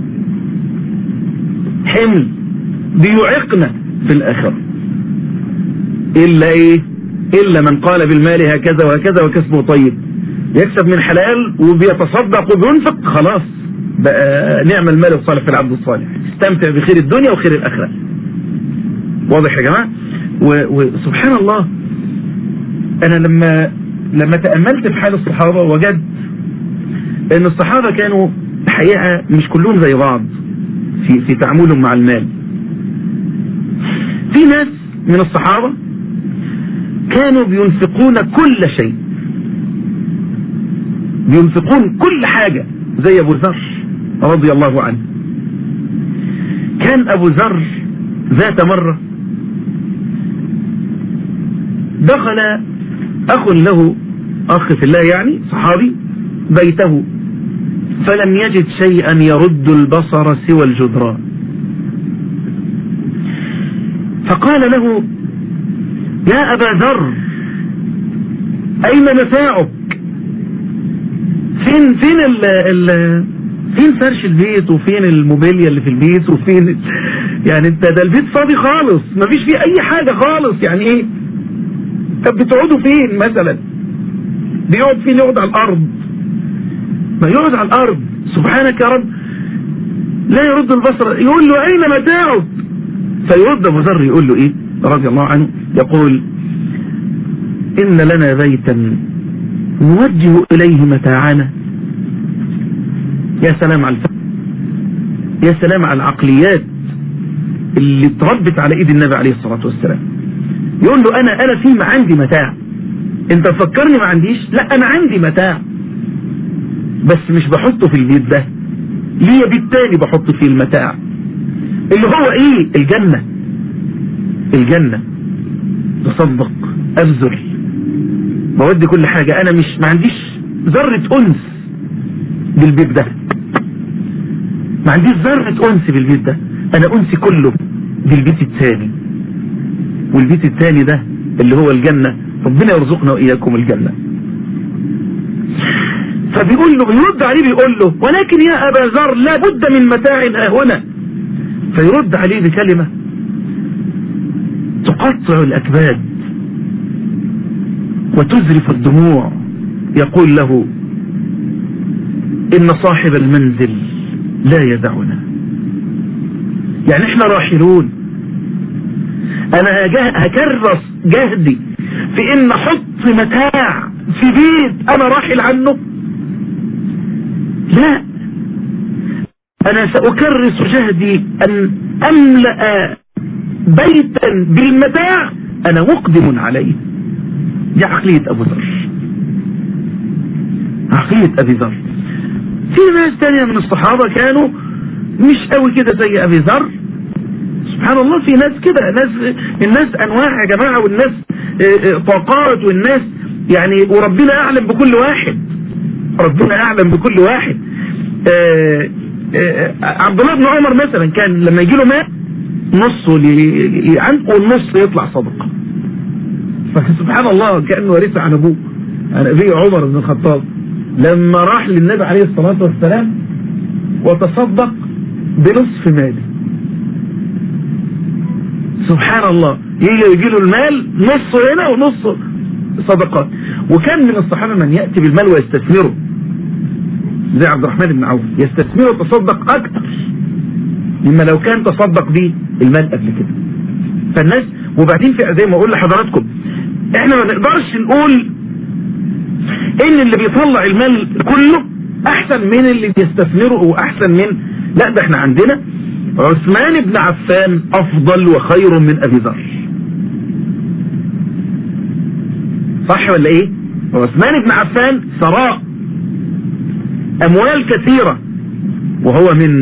حمل بيعقنا في الاخرة الا ايه الا من قال بالمال هكذا وهكذا وكسبه طيب يكسب من حلال وبيتصدق وبينفق خلاص بقى نعم المال الصالح في العبد الصالح استمتع بخير الدنيا وخير الاخرة واضح يا جماعة وسبحان الله انا لما لما تأملت في حال الصحابة وجدت ان الصحابة كانوا حقيقة مش كلهم زي بعض في, في تعاملهم مع المال في ناس من الصحابة كانوا بينفقون كل شيء بينفقون كل حاجة زي ابو ذر رضي الله عنه كان ابو ذر ذات مرة دخل اخ له اخ في الله يعني صحابي بيته فلم يجد شيئا يرد البصر سوى الجدران فقال له يا ابا ذر اين متاعك فين فين ال ال فين فرش البيت وفين الموبيليا اللي في البيت وفين يعني انت ده البيت فاضي خالص مفيش فيه اي حاجة خالص يعني ايه طب بتقعدوا فين مثلا بيقعد فين يقعد على الارض ما يقعد على الارض سبحانك يا رب لا يرد البصر يقول له اين متاعك فيرد ابو ذر يقول له ايه رضي الله عنه يقول ان لنا بيتا نوجه اليه متاعنا يا سلام على الفهم يا سلام على العقليات اللي اتربت على ايد النبي عليه الصلاة والسلام يقول له انا انا في ما عندي متاع انت تفكرني ما عنديش لا انا عندي متاع بس مش بحطه في البيت ده ليه بيت تاني بحط فيه المتاع اللي هو ايه الجنة الجنة تصدق ابذل بودي كل حاجة انا مش ما عنديش ذرة انس بالبيت ده ما عنديش ذرة انس بالبيت ده انا انسي كله بالبيت الثاني والبيت الثاني ده اللي هو الجنة ربنا يرزقنا وإياكم الجنة فبيقول له بيرد عليه بيقول له ولكن يا أبا ذر لا بد من متاع هنا فيرد عليه بكلمة تقطع الأكباد وتزرف الدموع يقول له إن صاحب المنزل لا يدعنا يعني احنا راحلون انا هكرس جهدي في ان احط متاع في بيت انا راحل عنه لا انا ساكرس جهدي ان املأ بيتا بالمتاع انا مقدم عليه دي عقلية ابو ذر عقلية ابي ذر في ناس تانية من الصحابة كانوا مش قوي كده زي ابي ذر سبحان الله في ناس كده ناس الناس انواع يا جماعة والناس طاقات والناس يعني وربنا اعلم بكل واحد ربنا اعلم بكل واحد آآ آآ عبد الله بن عمر مثلا كان لما يجي له ماء نصه عنده والنص يطلع صدقه فسبحان الله كانه ورث عن ابوه في عمر بن الخطاب لما راح للنبي عليه الصلاة والسلام وتصدق بنصف ماله سبحان الله يجي يجي له المال نصه هنا ونصه صدقات وكان من الصحابة من يأتي بالمال ويستثمره زي عبد الرحمن بن عوف يستثمره وتصدق أكثر مما لو كان تصدق به المال قبل كده فالناس وبعدين في زي ما اقول لحضراتكم احنا ما نقدرش نقول ان اللي بيطلع المال كله احسن من اللي بيستثمره واحسن من لا ده احنا عندنا عثمان بن عفان افضل وخير من ابي ذر صح ولا ايه عثمان بن عفان ثراء اموال كثيرة وهو من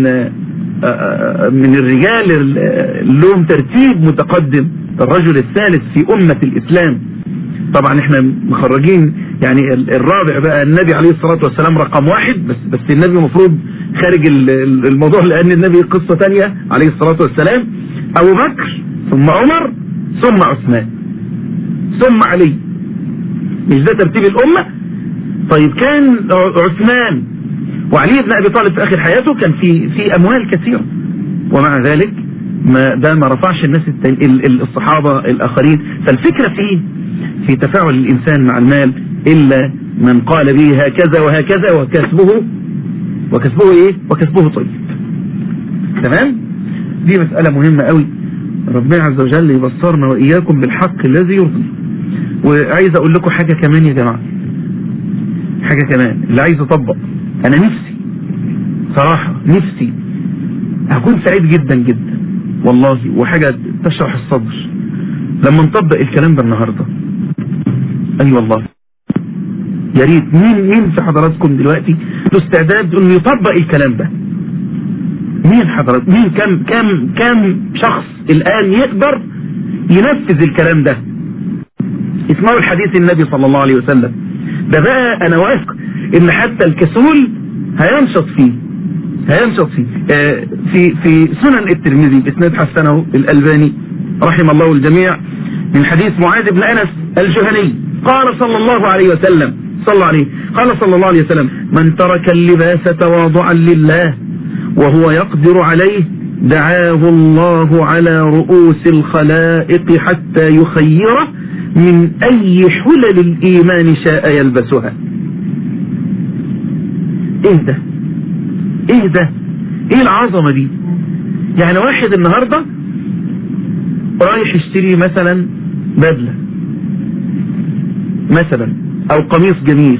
من الرجال اللي لهم ترتيب متقدم الرجل الثالث في أمة الإسلام طبعا احنا مخرجين يعني الرابع بقى النبي عليه الصلاة والسلام رقم واحد بس بس النبي المفروض خارج الموضوع لأن النبي قصة تانية عليه الصلاة والسلام أبو بكر ثم عمر ثم عثمان ثم علي مش ده ترتيب الأمة طيب كان عثمان وعلي بن أبي طالب في آخر حياته كان في في أموال كثيرة ومع ذلك ما ده ما رفعش الناس التاني الصحابة الآخرين فالفكرة في في تفاعل الإنسان مع المال إلا من قال به هكذا وهكذا وكسبه وكسبه إيه وكسبه طيب تمام دي مسألة مهمة قوي ربنا عز وجل يبصرنا وإياكم بالحق الذي يرضي وعايز أقول لكم حاجة كمان يا جماعة حاجة كمان اللي عايز أطبق أنا نفسي صراحة نفسي هكون سعيد جدا جدا والله وحاجة تشرح الصدر لما نطبق الكلام ده النهاردة اي أيوة والله يا ريت مين مين في حضراتكم دلوقتي له استعداد انه يطبق الكلام ده مين حضرات مين كم كم كم شخص الان يقدر ينفذ الكلام ده اسمعوا الحديث النبي صلى الله عليه وسلم ده بقى انا واثق ان حتى الكسول هينشط فيه هينشط فيه آه في في سنن الترمذي باسناد حسنه الالباني رحم الله الجميع من حديث معاذ بن انس الجهني قال صلى الله عليه وسلم صلى عليه قال صلى الله عليه وسلم من ترك اللباس تواضعا لله وهو يقدر عليه دعاه الله على رؤوس الخلائق حتى يخيره من اي حلل الايمان شاء يلبسها ايه ده ايه ده ايه العظمة دي يعني واحد النهاردة رايح يشتري مثلا بدلة مثلا او قميص جميل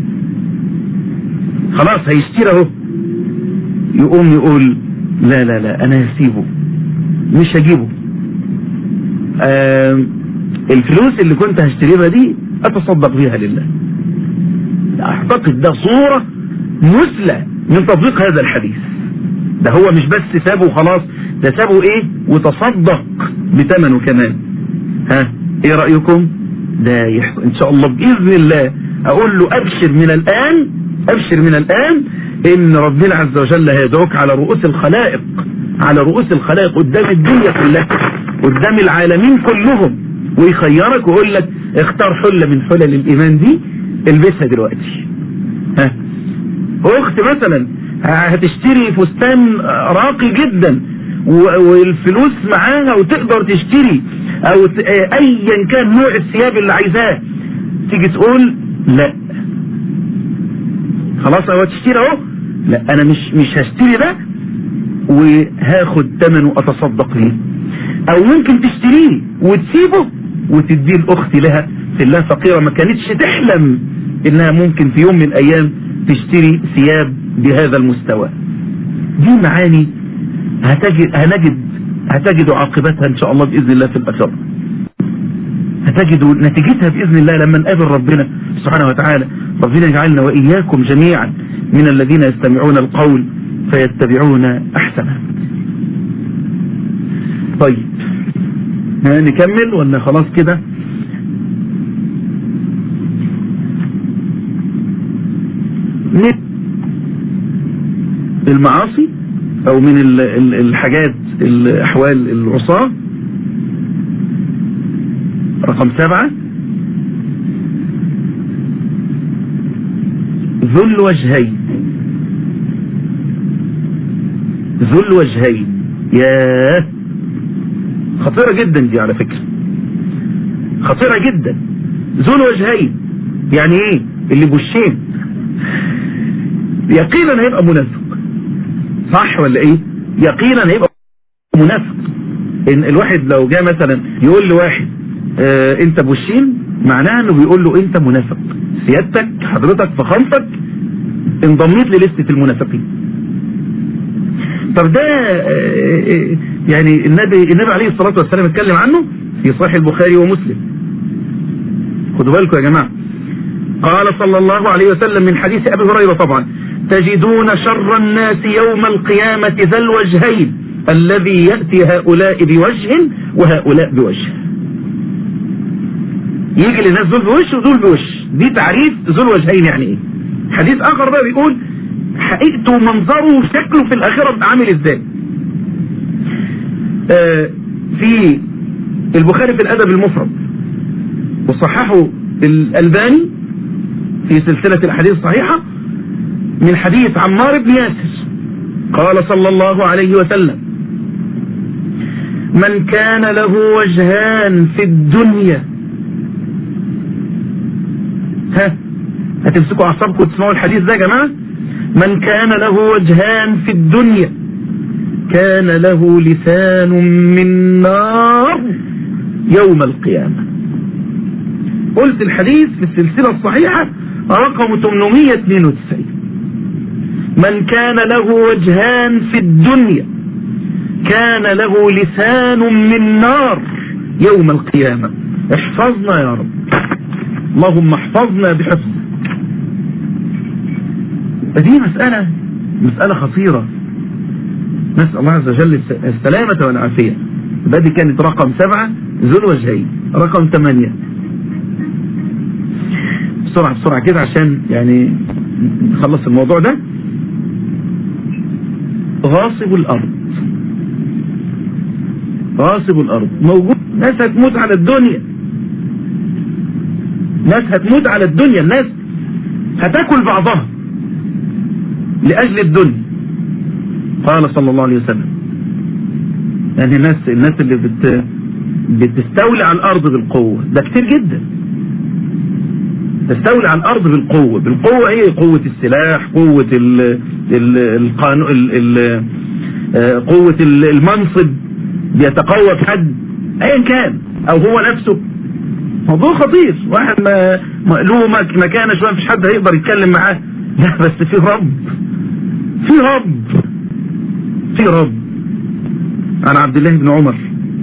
خلاص هيشتري اهو يقوم يقول لا لا لا انا هسيبه مش هجيبه الفلوس اللي كنت هشتريها دي اتصدق بيها لله اعتقد ده صورة مثلى من تطبيق هذا الحديث ده هو مش بس سابه وخلاص ده سابه ايه وتصدق بثمنه كمان ها ايه رأيكم ده يحصل ان شاء الله بإذن الله اقول له ابشر من الان ابشر من الان ان ربنا عز وجل هيدعوك على رؤوس الخلائق على رؤوس الخلائق قدام الدنيا كلها قدام العالمين كلهم ويخيرك ويقول لك اختار حلة من حلل الايمان دي البسها دلوقتي ها اخت مثلا هتشتري فستان راقي جدا والفلوس معاها وتقدر تشتري او ايا كان نوع الثياب اللي عايزاه تيجي تقول لا خلاص اهو تشتري اهو لا انا مش مش هشتري ده وهاخد ثمنه اتصدق بيه او ممكن تشتريه وتسيبه وتديه الاخت لها في الله فقيرة ما كانتش تحلم انها ممكن في يوم من الايام تشتري ثياب بهذا المستوى دي معاني هتجد هنجد هتجد عاقبتها ان شاء الله باذن الله في الاخره هتجد نتيجتها باذن الله لما نقابل ربنا سبحانه وتعالى ربنا يجعلنا واياكم جميعا من الذين يستمعون القول فيتبعون احسنه طيب نكمل ولا خلاص كده المعاصي او من الحاجات الاحوال العصاة رقم سبعة ذو الوجهين ذو الوجهين ياه خطيرة جدا دي على فكرة خطيرة جدا ذو الوجهين يعني ايه اللي بوشين يقينا هيبقى منافق صح ولا ايه يقينا هيبقى منافق ان الواحد لو جاء مثلا يقول لواحد اه انت بوشين معناها انه بيقول له انت منافق سيادتك حضرتك فخامتك انضميت للستة المنافقين طب ده اه يعني النبي النبي عليه الصلاة والسلام اتكلم عنه في صحيح البخاري ومسلم خدوا بالكم يا جماعة قال صلى الله عليه وسلم من حديث أبي هريرة طبعا تجدون شر الناس يوم القيامة ذا الوجهين الذي يأتي هؤلاء بوجه وهؤلاء بوجه يجي للناس دول بوش ودول بوش دي تعريف ذو الوجهين يعني ايه حديث اخر بقى بيقول حقيقته ومنظره وشكله في الاخرة عامل ازاي آه في البخاري في الادب المفرد وصححه الالباني في سلسلة الاحاديث الصحيحة من حديث عمار بن ياسر قال صلى الله عليه وسلم من كان له وجهان في الدنيا ها هتمسكوا اعصابكم وتسمعوا الحديث ده يا جماعة من كان له وجهان في الدنيا كان له لسان من نار يوم القيامة قلت الحديث في السلسلة الصحيحة رقم 892 من كان له وجهان في الدنيا كان له لسان من نار يوم القيامة احفظنا يا رب اللهم احفظنا بحفظ دي مسألة مسألة خطيرة نسأل الله عز وجل السلامة والعافية دي كانت رقم سبعة ذو الوجهين رقم ثمانية بسرعة بسرعة كده عشان يعني نخلص الموضوع ده غاصب الأرض غاصب الأرض موجود ناس هتموت على الدنيا ناس هتموت على الدنيا الناس هتاكل بعضها لأجل الدنيا قال صلى الله عليه وسلم يعني الناس الناس اللي بت بتستولي على الأرض بالقوة ده كتير جدا تستولي على الأرض بالقوة بالقوة ايه قوة السلاح قوة ال ال القانون ال ال قوة المنصب بيتقوى في حد ايا كان او هو نفسه موضوع خطير واحد ما له مكانه شويه مفيش حد هيقدر يتكلم معاه لا بس في رب في رب في رب عن عبد الله بن عمر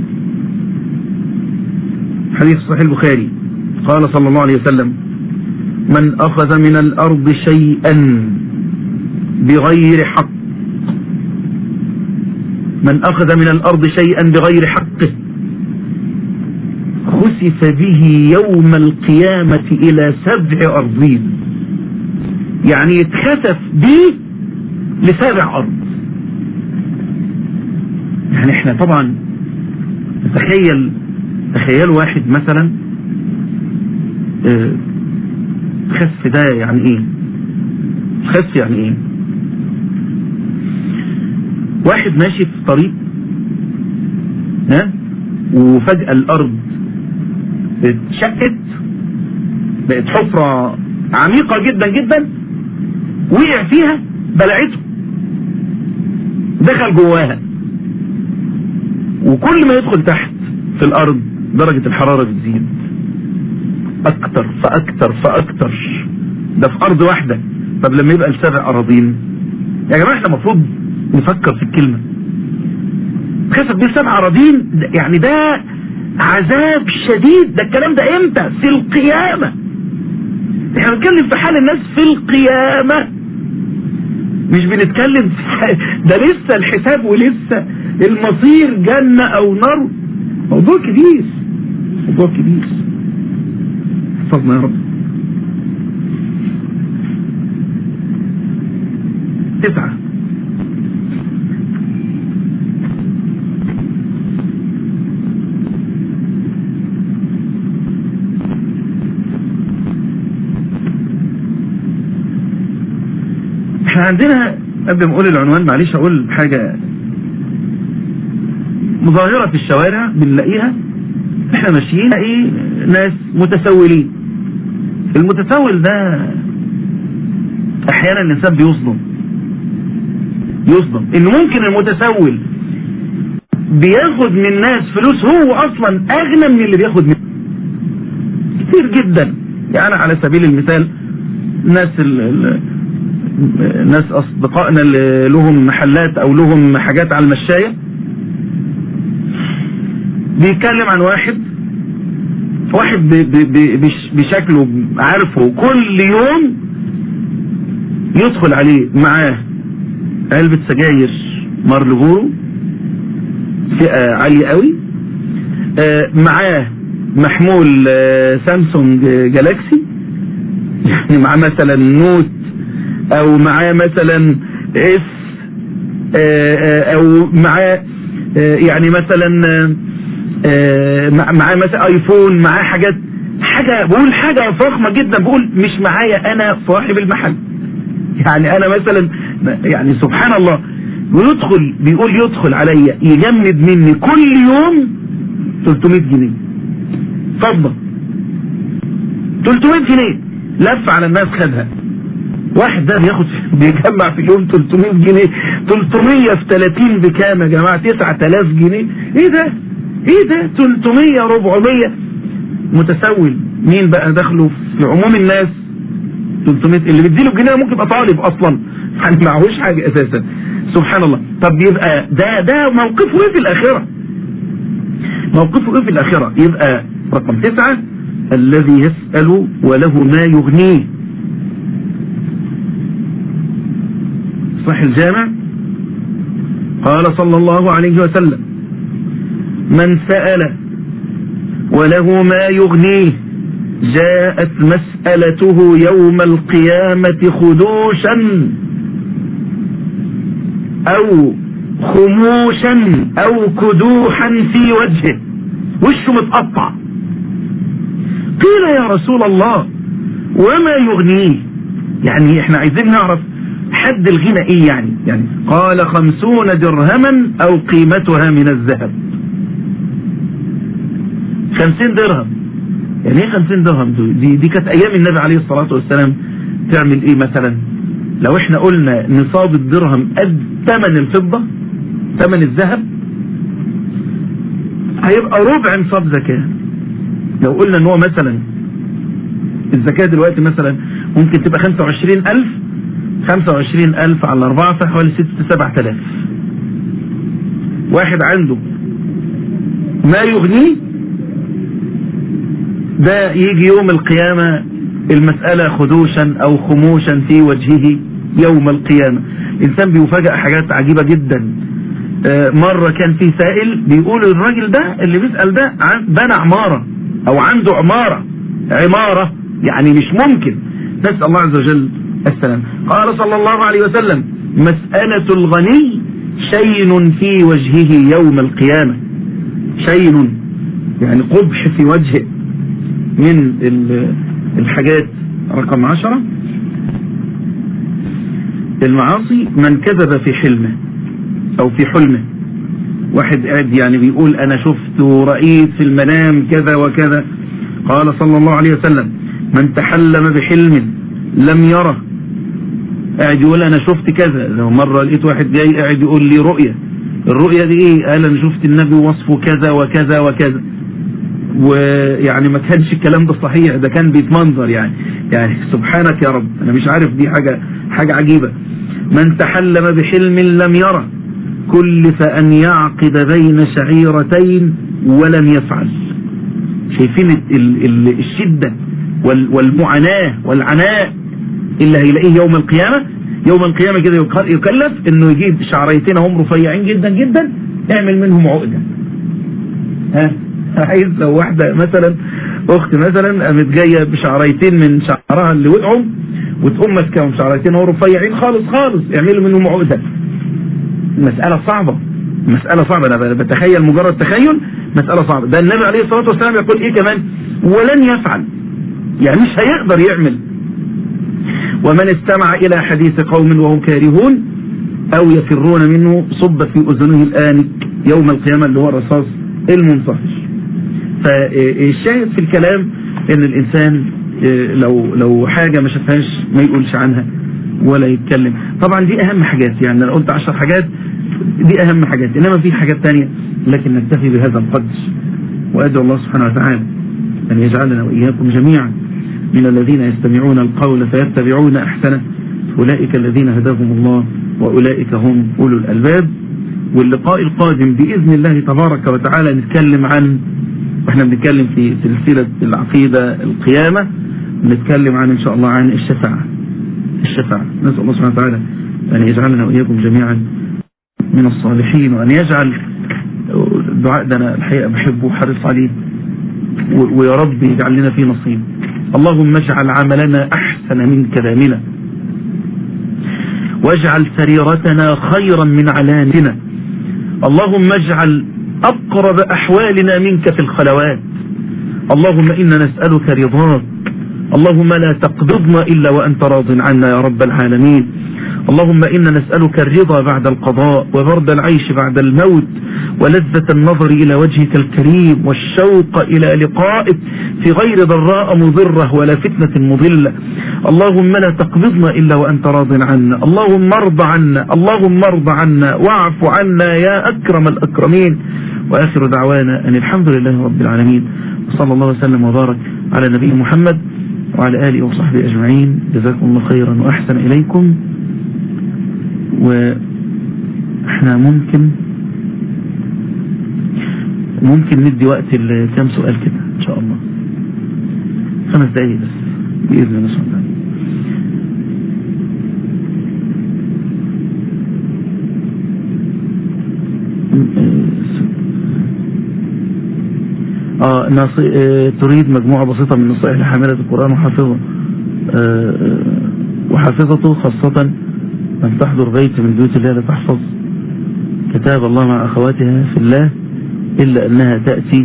حديث صحيح البخاري قال صلى الله عليه وسلم من أخذ من الأرض شيئا بغير حق من أخذ من الأرض شيئا بغير حقه خسف به يوم القيامة إلى سبع أرضين يعني يتخسف به لسبع أرض يعني احنا طبعا تخيل تخيل واحد مثلا اه خسف ده يعني ايه خسف يعني ايه واحد ماشي في طريق ها وفجأة الارض اتشقت بقت حفرة عميقة جدا جدا وقع فيها بلعته دخل جواها وكل ما يدخل تحت في الارض درجة الحرارة بتزيد اكتر فاكتر فاكتر ده في ارض واحدة طب لما يبقى لسبع اراضين يا جماعة احنا المفروض نفكر في الكلمة خسف دي سبع اراضين يعني ده عذاب شديد ده الكلام ده امتى في القيامة احنا بنتكلم في حال الناس في القيامة مش بنتكلم في ده لسه الحساب ولسه المصير جنة او نار موضوع كبير موضوع كبير احفظنا يا رب تسعة احنا عندنا قبل ما اقول العنوان معلش اقول حاجة مظاهرة في الشوارع بنلاقيها احنا ماشيين ايه ناس متسولين المتسول ده احيانا الانسان بيصدم يصدم ان ممكن المتسول بياخد من الناس فلوس هو اصلا اغنى من اللي بياخد منه كتير جدا يعني على سبيل المثال ناس ال ال ناس اصدقائنا اللي لهم محلات او لهم حاجات على المشاية بيتكلم عن واحد واحد ب ب ب بشكله عارفه كل يوم يدخل عليه معاه علبة سجاير مارلبورو فئة عالية قوي معاه محمول سامسونج جالاكسي يعني معاه مثلا نوت او معاه مثلا اس او معاه يعني مثلا معاه مثلا ايفون معاه حاجات حاجة بقول حاجة فخمة جدا بقول مش معايا انا صاحب المحل يعني انا مثلا يعني سبحان الله ويدخل بيقول يدخل عليا يجمد مني كل يوم 300 جنيه فضة 300 جنيه لف على الناس خدها واحد ده بياخد بيجمع في اليوم 300 جنيه 300 في 30 بكام يا جماعة 9000 جنيه ايه ده ايه ده 300 400 متسول مين بقى دخله في عموم الناس 300 اللي بيديله الجنيه ممكن يبقى طالب اصلا يعني معهوش حاجة اساسا سبحان الله طب يبقى ده ده موقفه ايه في الاخرة موقفه ايه في الاخرة يبقى رقم تسعة الذي يسأل وله ما يغنيه صح الجامع قال صلى الله عليه وسلم من سأل وله ما يغنيه جاءت مسألته يوم القيامة خدوشا أو خموشا أو كدوحا في وجهه وشه متقطع قيل يا رسول الله وما يغنيه يعني احنا عايزين نعرف حد الغنى ايه يعني يعني قال خمسون درهما او قيمتها من الذهب خمسين درهم يعني ايه خمسين درهم دي, دي كانت ايام النبي عليه الصلاة والسلام تعمل ايه مثلا لو احنا قلنا نصاب الدرهم قد ثمن الفضة ثمن الذهب هيبقى ربع نصاب زكاة لو قلنا ان هو مثلا الزكاة دلوقتي مثلا ممكن تبقى 25 ألف 25 ألف على أربعة في حوالي 6 7 آلاف واحد عنده ما يغنيه ده يجي يوم القيامة المسألة خدوشا أو خموشا في وجهه يوم القيامة الإنسان بيفاجأ حاجات عجيبة جدا مرة كان في سائل بيقول الراجل ده اللي بيسأل ده بنى عمارة أو عنده عمارة عمارة يعني مش ممكن نسأل الله عز وجل السلام قال صلى الله عليه وسلم مسألة الغني شين في وجهه يوم القيامة شين يعني قبح في وجهه من الحاجات رقم عشرة المعاصي من كذب في حلمه او في حلمه واحد قاعد يعني بيقول انا شفت ورأيت في المنام كذا وكذا قال صلى الله عليه وسلم من تحلم بحلم لم يره قاعد يقول انا شفت كذا لو مرة لقيت واحد جاي قاعد يقول لي رؤية الرؤية دي ايه قال انا شفت النبي وصفه كذا وكذا وكذا ويعني ما كانش الكلام ده صحيح ده كان بيتمنظر يعني يعني سبحانك يا رب انا مش عارف دي حاجة حاجة عجيبة من تحلم بحلم لم يره كلف ان يعقد بين شعيرتين ولم يفعل شايفين ال ال الشدة والمعاناة والعناء اللي هيلاقيه يوم القيامة يوم القيامة كده يكلف انه يجيب شعريتين هم رفيعين جدا جدا يعمل منهم عقدة ها عايز لو واحدة مثلا اخت مثلا قامت جاية بشعريتين من شعرها اللي وقعوا وتقوم ماسكاهم شعريتين هم رفيعين خالص خالص يعملوا منهم عقدة مسألة صعبة مسألة صعبة انا بتخيل مجرد تخيل مسألة صعبة ده النبي عليه الصلاة والسلام يقول ايه كمان ولن يفعل يعني مش هيقدر يعمل ومن استمع إلى حديث قوم وهم كارهون أو يفرون منه صب في أذنه الآن يوم القيامة اللي هو الرصاص المنصهر فالشاهد في الكلام ان الانسان لو لو حاجة ما شافهاش ما يقولش عنها ولا يتكلم طبعا دي اهم حاجات يعني انا قلت عشر حاجات دي اهم حاجات انما في حاجات تانية لكن نكتفي بهذا القدر وادعو الله سبحانه وتعالى ان يجعلنا واياكم جميعا من الذين يستمعون القول فيتبعون احسنه اولئك الذين هداهم الله واولئك هم اولو الالباب واللقاء القادم باذن الله تبارك وتعالى نتكلم عن واحنا بنتكلم في سلسلة العقيدة القيامة نتكلم عن ان شاء الله عن الشفاعة الشفاعة نسأل الله سبحانه وتعالى أن يجعلنا وإياكم جميعا من الصالحين وأن يجعل الدعاء ده أنا الحقيقة بحبه وحرص عليه ويا رب يجعل لنا فيه نصيب اللهم اجعل عملنا أحسن من كلامنا واجعل سريرتنا خيرا من علانتنا اللهم اجعل أقرب أحوالنا منك في الخلوات اللهم إنا نسألك رضاك اللهم لا تقبضنا إلا وأنت راض عنا يا رب العالمين اللهم إنا نسألك الرضا بعد القضاء وبرد العيش بعد الموت ولذة النظر إلى وجهك الكريم والشوق إلى لقائك في غير ضراء مضرة ولا فتنة مضلة اللهم لا تقبضنا إلا وأنت راض عنا اللهم ارض عنا اللهم ارض عنا واعف عنا يا أكرم الأكرمين وآخر دعوانا أن الحمد لله رب العالمين وصلى الله وسلم وبارك على نبي محمد وعلى آله وصحبه أجمعين جزاكم الله خيرا وأحسن إليكم وإحنا ممكن ممكن ندي وقت لكام سؤال كده إن شاء الله خمس دقايق بس بإذن الله سبحانه وتعالى آه نصي... آه تريد مجموعة بسيطة من نصائح لحاملة القرآن وحافظه آه آه وحافظته خاصة من تحضر بيت من بيوت الله لتحفظ كتاب الله مع أخواتها في الله إلا أنها تأتي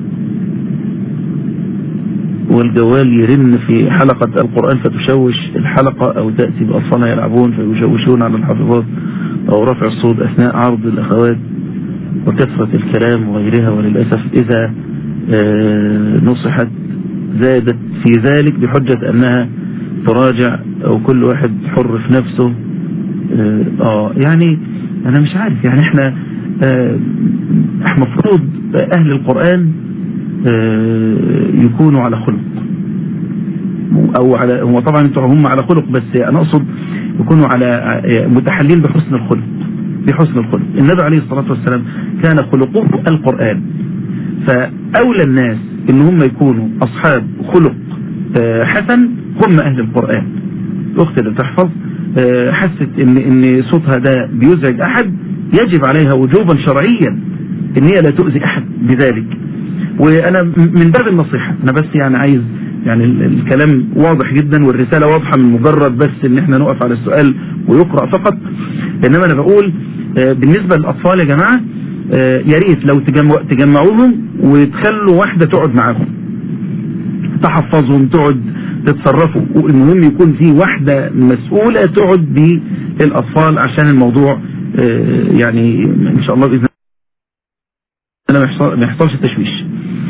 والجوال يرن في حلقة القرآن فتشوش الحلقة أو تأتي بأطفالها يلعبون فيشوشون على الحافظات أو رفع الصوت أثناء عرض الأخوات وكثرة الكلام وغيرها وللأسف إذا نصحت زادت في ذلك بحجة أنها تراجع أو كل واحد حر في نفسه آه يعني أنا مش عارف يعني إحنا آه إحنا مفروض أهل القرآن آه يكونوا على خلق أو على هو طبعا هم على خلق بس أنا أقصد يكونوا على متحلين بحسن الخلق بحسن الخلق النبي عليه الصلاة والسلام كان خلقه القرآن فأولى الناس ان هم يكونوا أصحاب خلق حسن هم أهل القرآن الأخت اللي بتحفظ حست ان ان صوتها ده بيزعج أحد يجب عليها وجوبا شرعيا ان هي لا تؤذي أحد بذلك وأنا من باب النصيحة أنا بس يعني عايز يعني الكلام واضح جدا والرسالة واضحة من مجرد بس ان احنا نقف على السؤال ويقرأ فقط انما انا بقول بالنسبة للأطفال يا جماعة يا ريت لو تجمع تجمعوهم وتخلوا واحدة تقعد معاهم تحفظهم تقعد تتصرفوا المهم يكون في واحدة مسؤولة تقعد بالأطفال عشان الموضوع يعني إن شاء الله بإذن الله ما يحصلش تشويش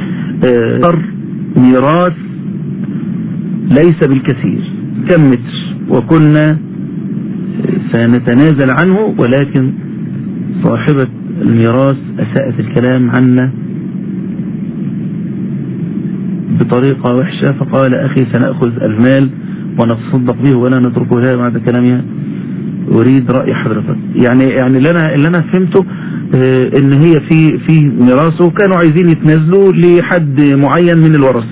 ميراث ليس بالكثير كم متر وكنا سنتنازل عنه ولكن صاحبة الميراث أساءت الكلام عنا بطريقة وحشة فقال أخي سنأخذ المال ونتصدق به ولا نتركه لها بعد كلامها أريد رأي حضرتك يعني يعني اللي أنا اللي أنا فهمته اه إن هي في في ميراثه وكانوا عايزين يتنازلوا لحد معين من الورثة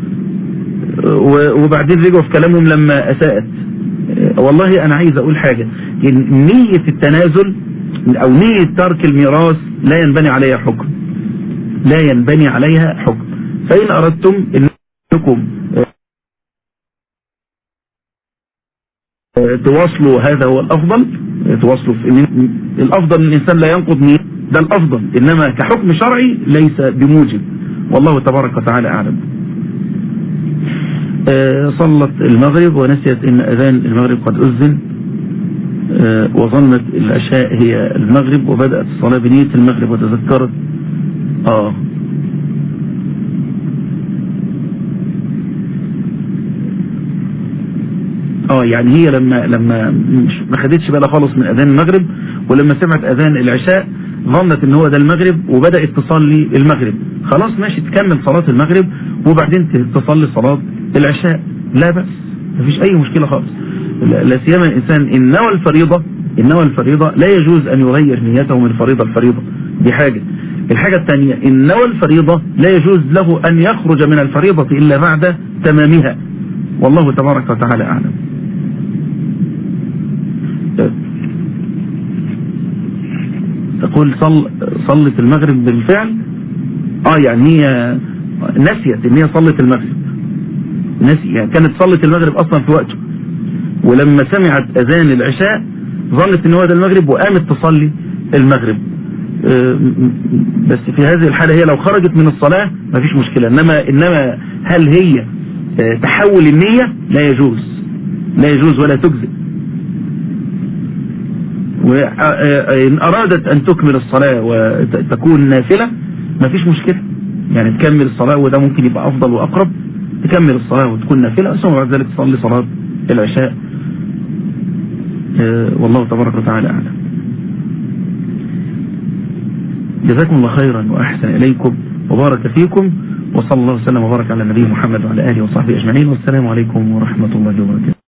اه وبعدين رجعوا في كلامهم لما أساءت اه والله أنا عايز أقول حاجة إن نية التنازل او نية ترك الميراث لا ينبني عليها حكم لا ينبني عليها حكم فإن أردتم أنكم تواصلوا هذا هو الأفضل تواصلوا في الأفضل من الإنسان لا ينقض نية ده الأفضل إنما كحكم شرعي ليس بموجب والله تبارك وتعالى أعلم آه، صلت المغرب ونسيت ان اذان المغرب قد اذن آه، وظنت العشاء هي المغرب وبدأت الصلاة بنية المغرب وتذكرت اه اه يعني هي لما لما مش- ما خدتش بالها خالص من اذان المغرب ولما سمعت اذان العشاء ظنت ان هو ده المغرب وبدأت تصلي المغرب خلاص ماشي تكمل صلاة المغرب وبعدين ت- تصلي صلاة العشاء لا بأس مفيش اي مشكلة خالص لا لا سيما الانسان ان نوى الفريضة ان نوى الفريضة لا يجوز ان يغير نيته من فريضة الفريضة دي حاجة الحاجة الثانية ان نوى الفريضة لا يجوز له ان يخرج من الفريضة الا بعد تمامها والله تبارك وتعالى اعلم تقول صل صلت المغرب بالفعل اه يعني هي نسيت ان هي صلت المغرب نسي يعني كانت صلت المغرب اصلا في وقته ولما سمعت اذان العشاء ظنت ان هو ده المغرب وقامت تصلي المغرب آه، م- م- بس في هذه الحالة هي لو خرجت من الصلاة مفيش مشكلة انما انما هل هي آه، تحول النية لا يجوز لا يجوز ولا تجزئ وإن أرادت أن تكمل الصلاة وتكون نافلة مفيش مشكلة يعني تكمل الصلاة وده ممكن يبقى أفضل وأقرب تكمل الصلاة وتكون نافلة ثم بعد ذلك تصلي صلاة العشاء آه، والله تبارك وتعالى أعلم جزاكم الله خيرا وأحسن إليكم وبارك فيكم وصلى الله وسلم وبارك على النبي محمد وعلى آله وصحبه أجمعين والسلام عليكم ورحمة الله وبركاته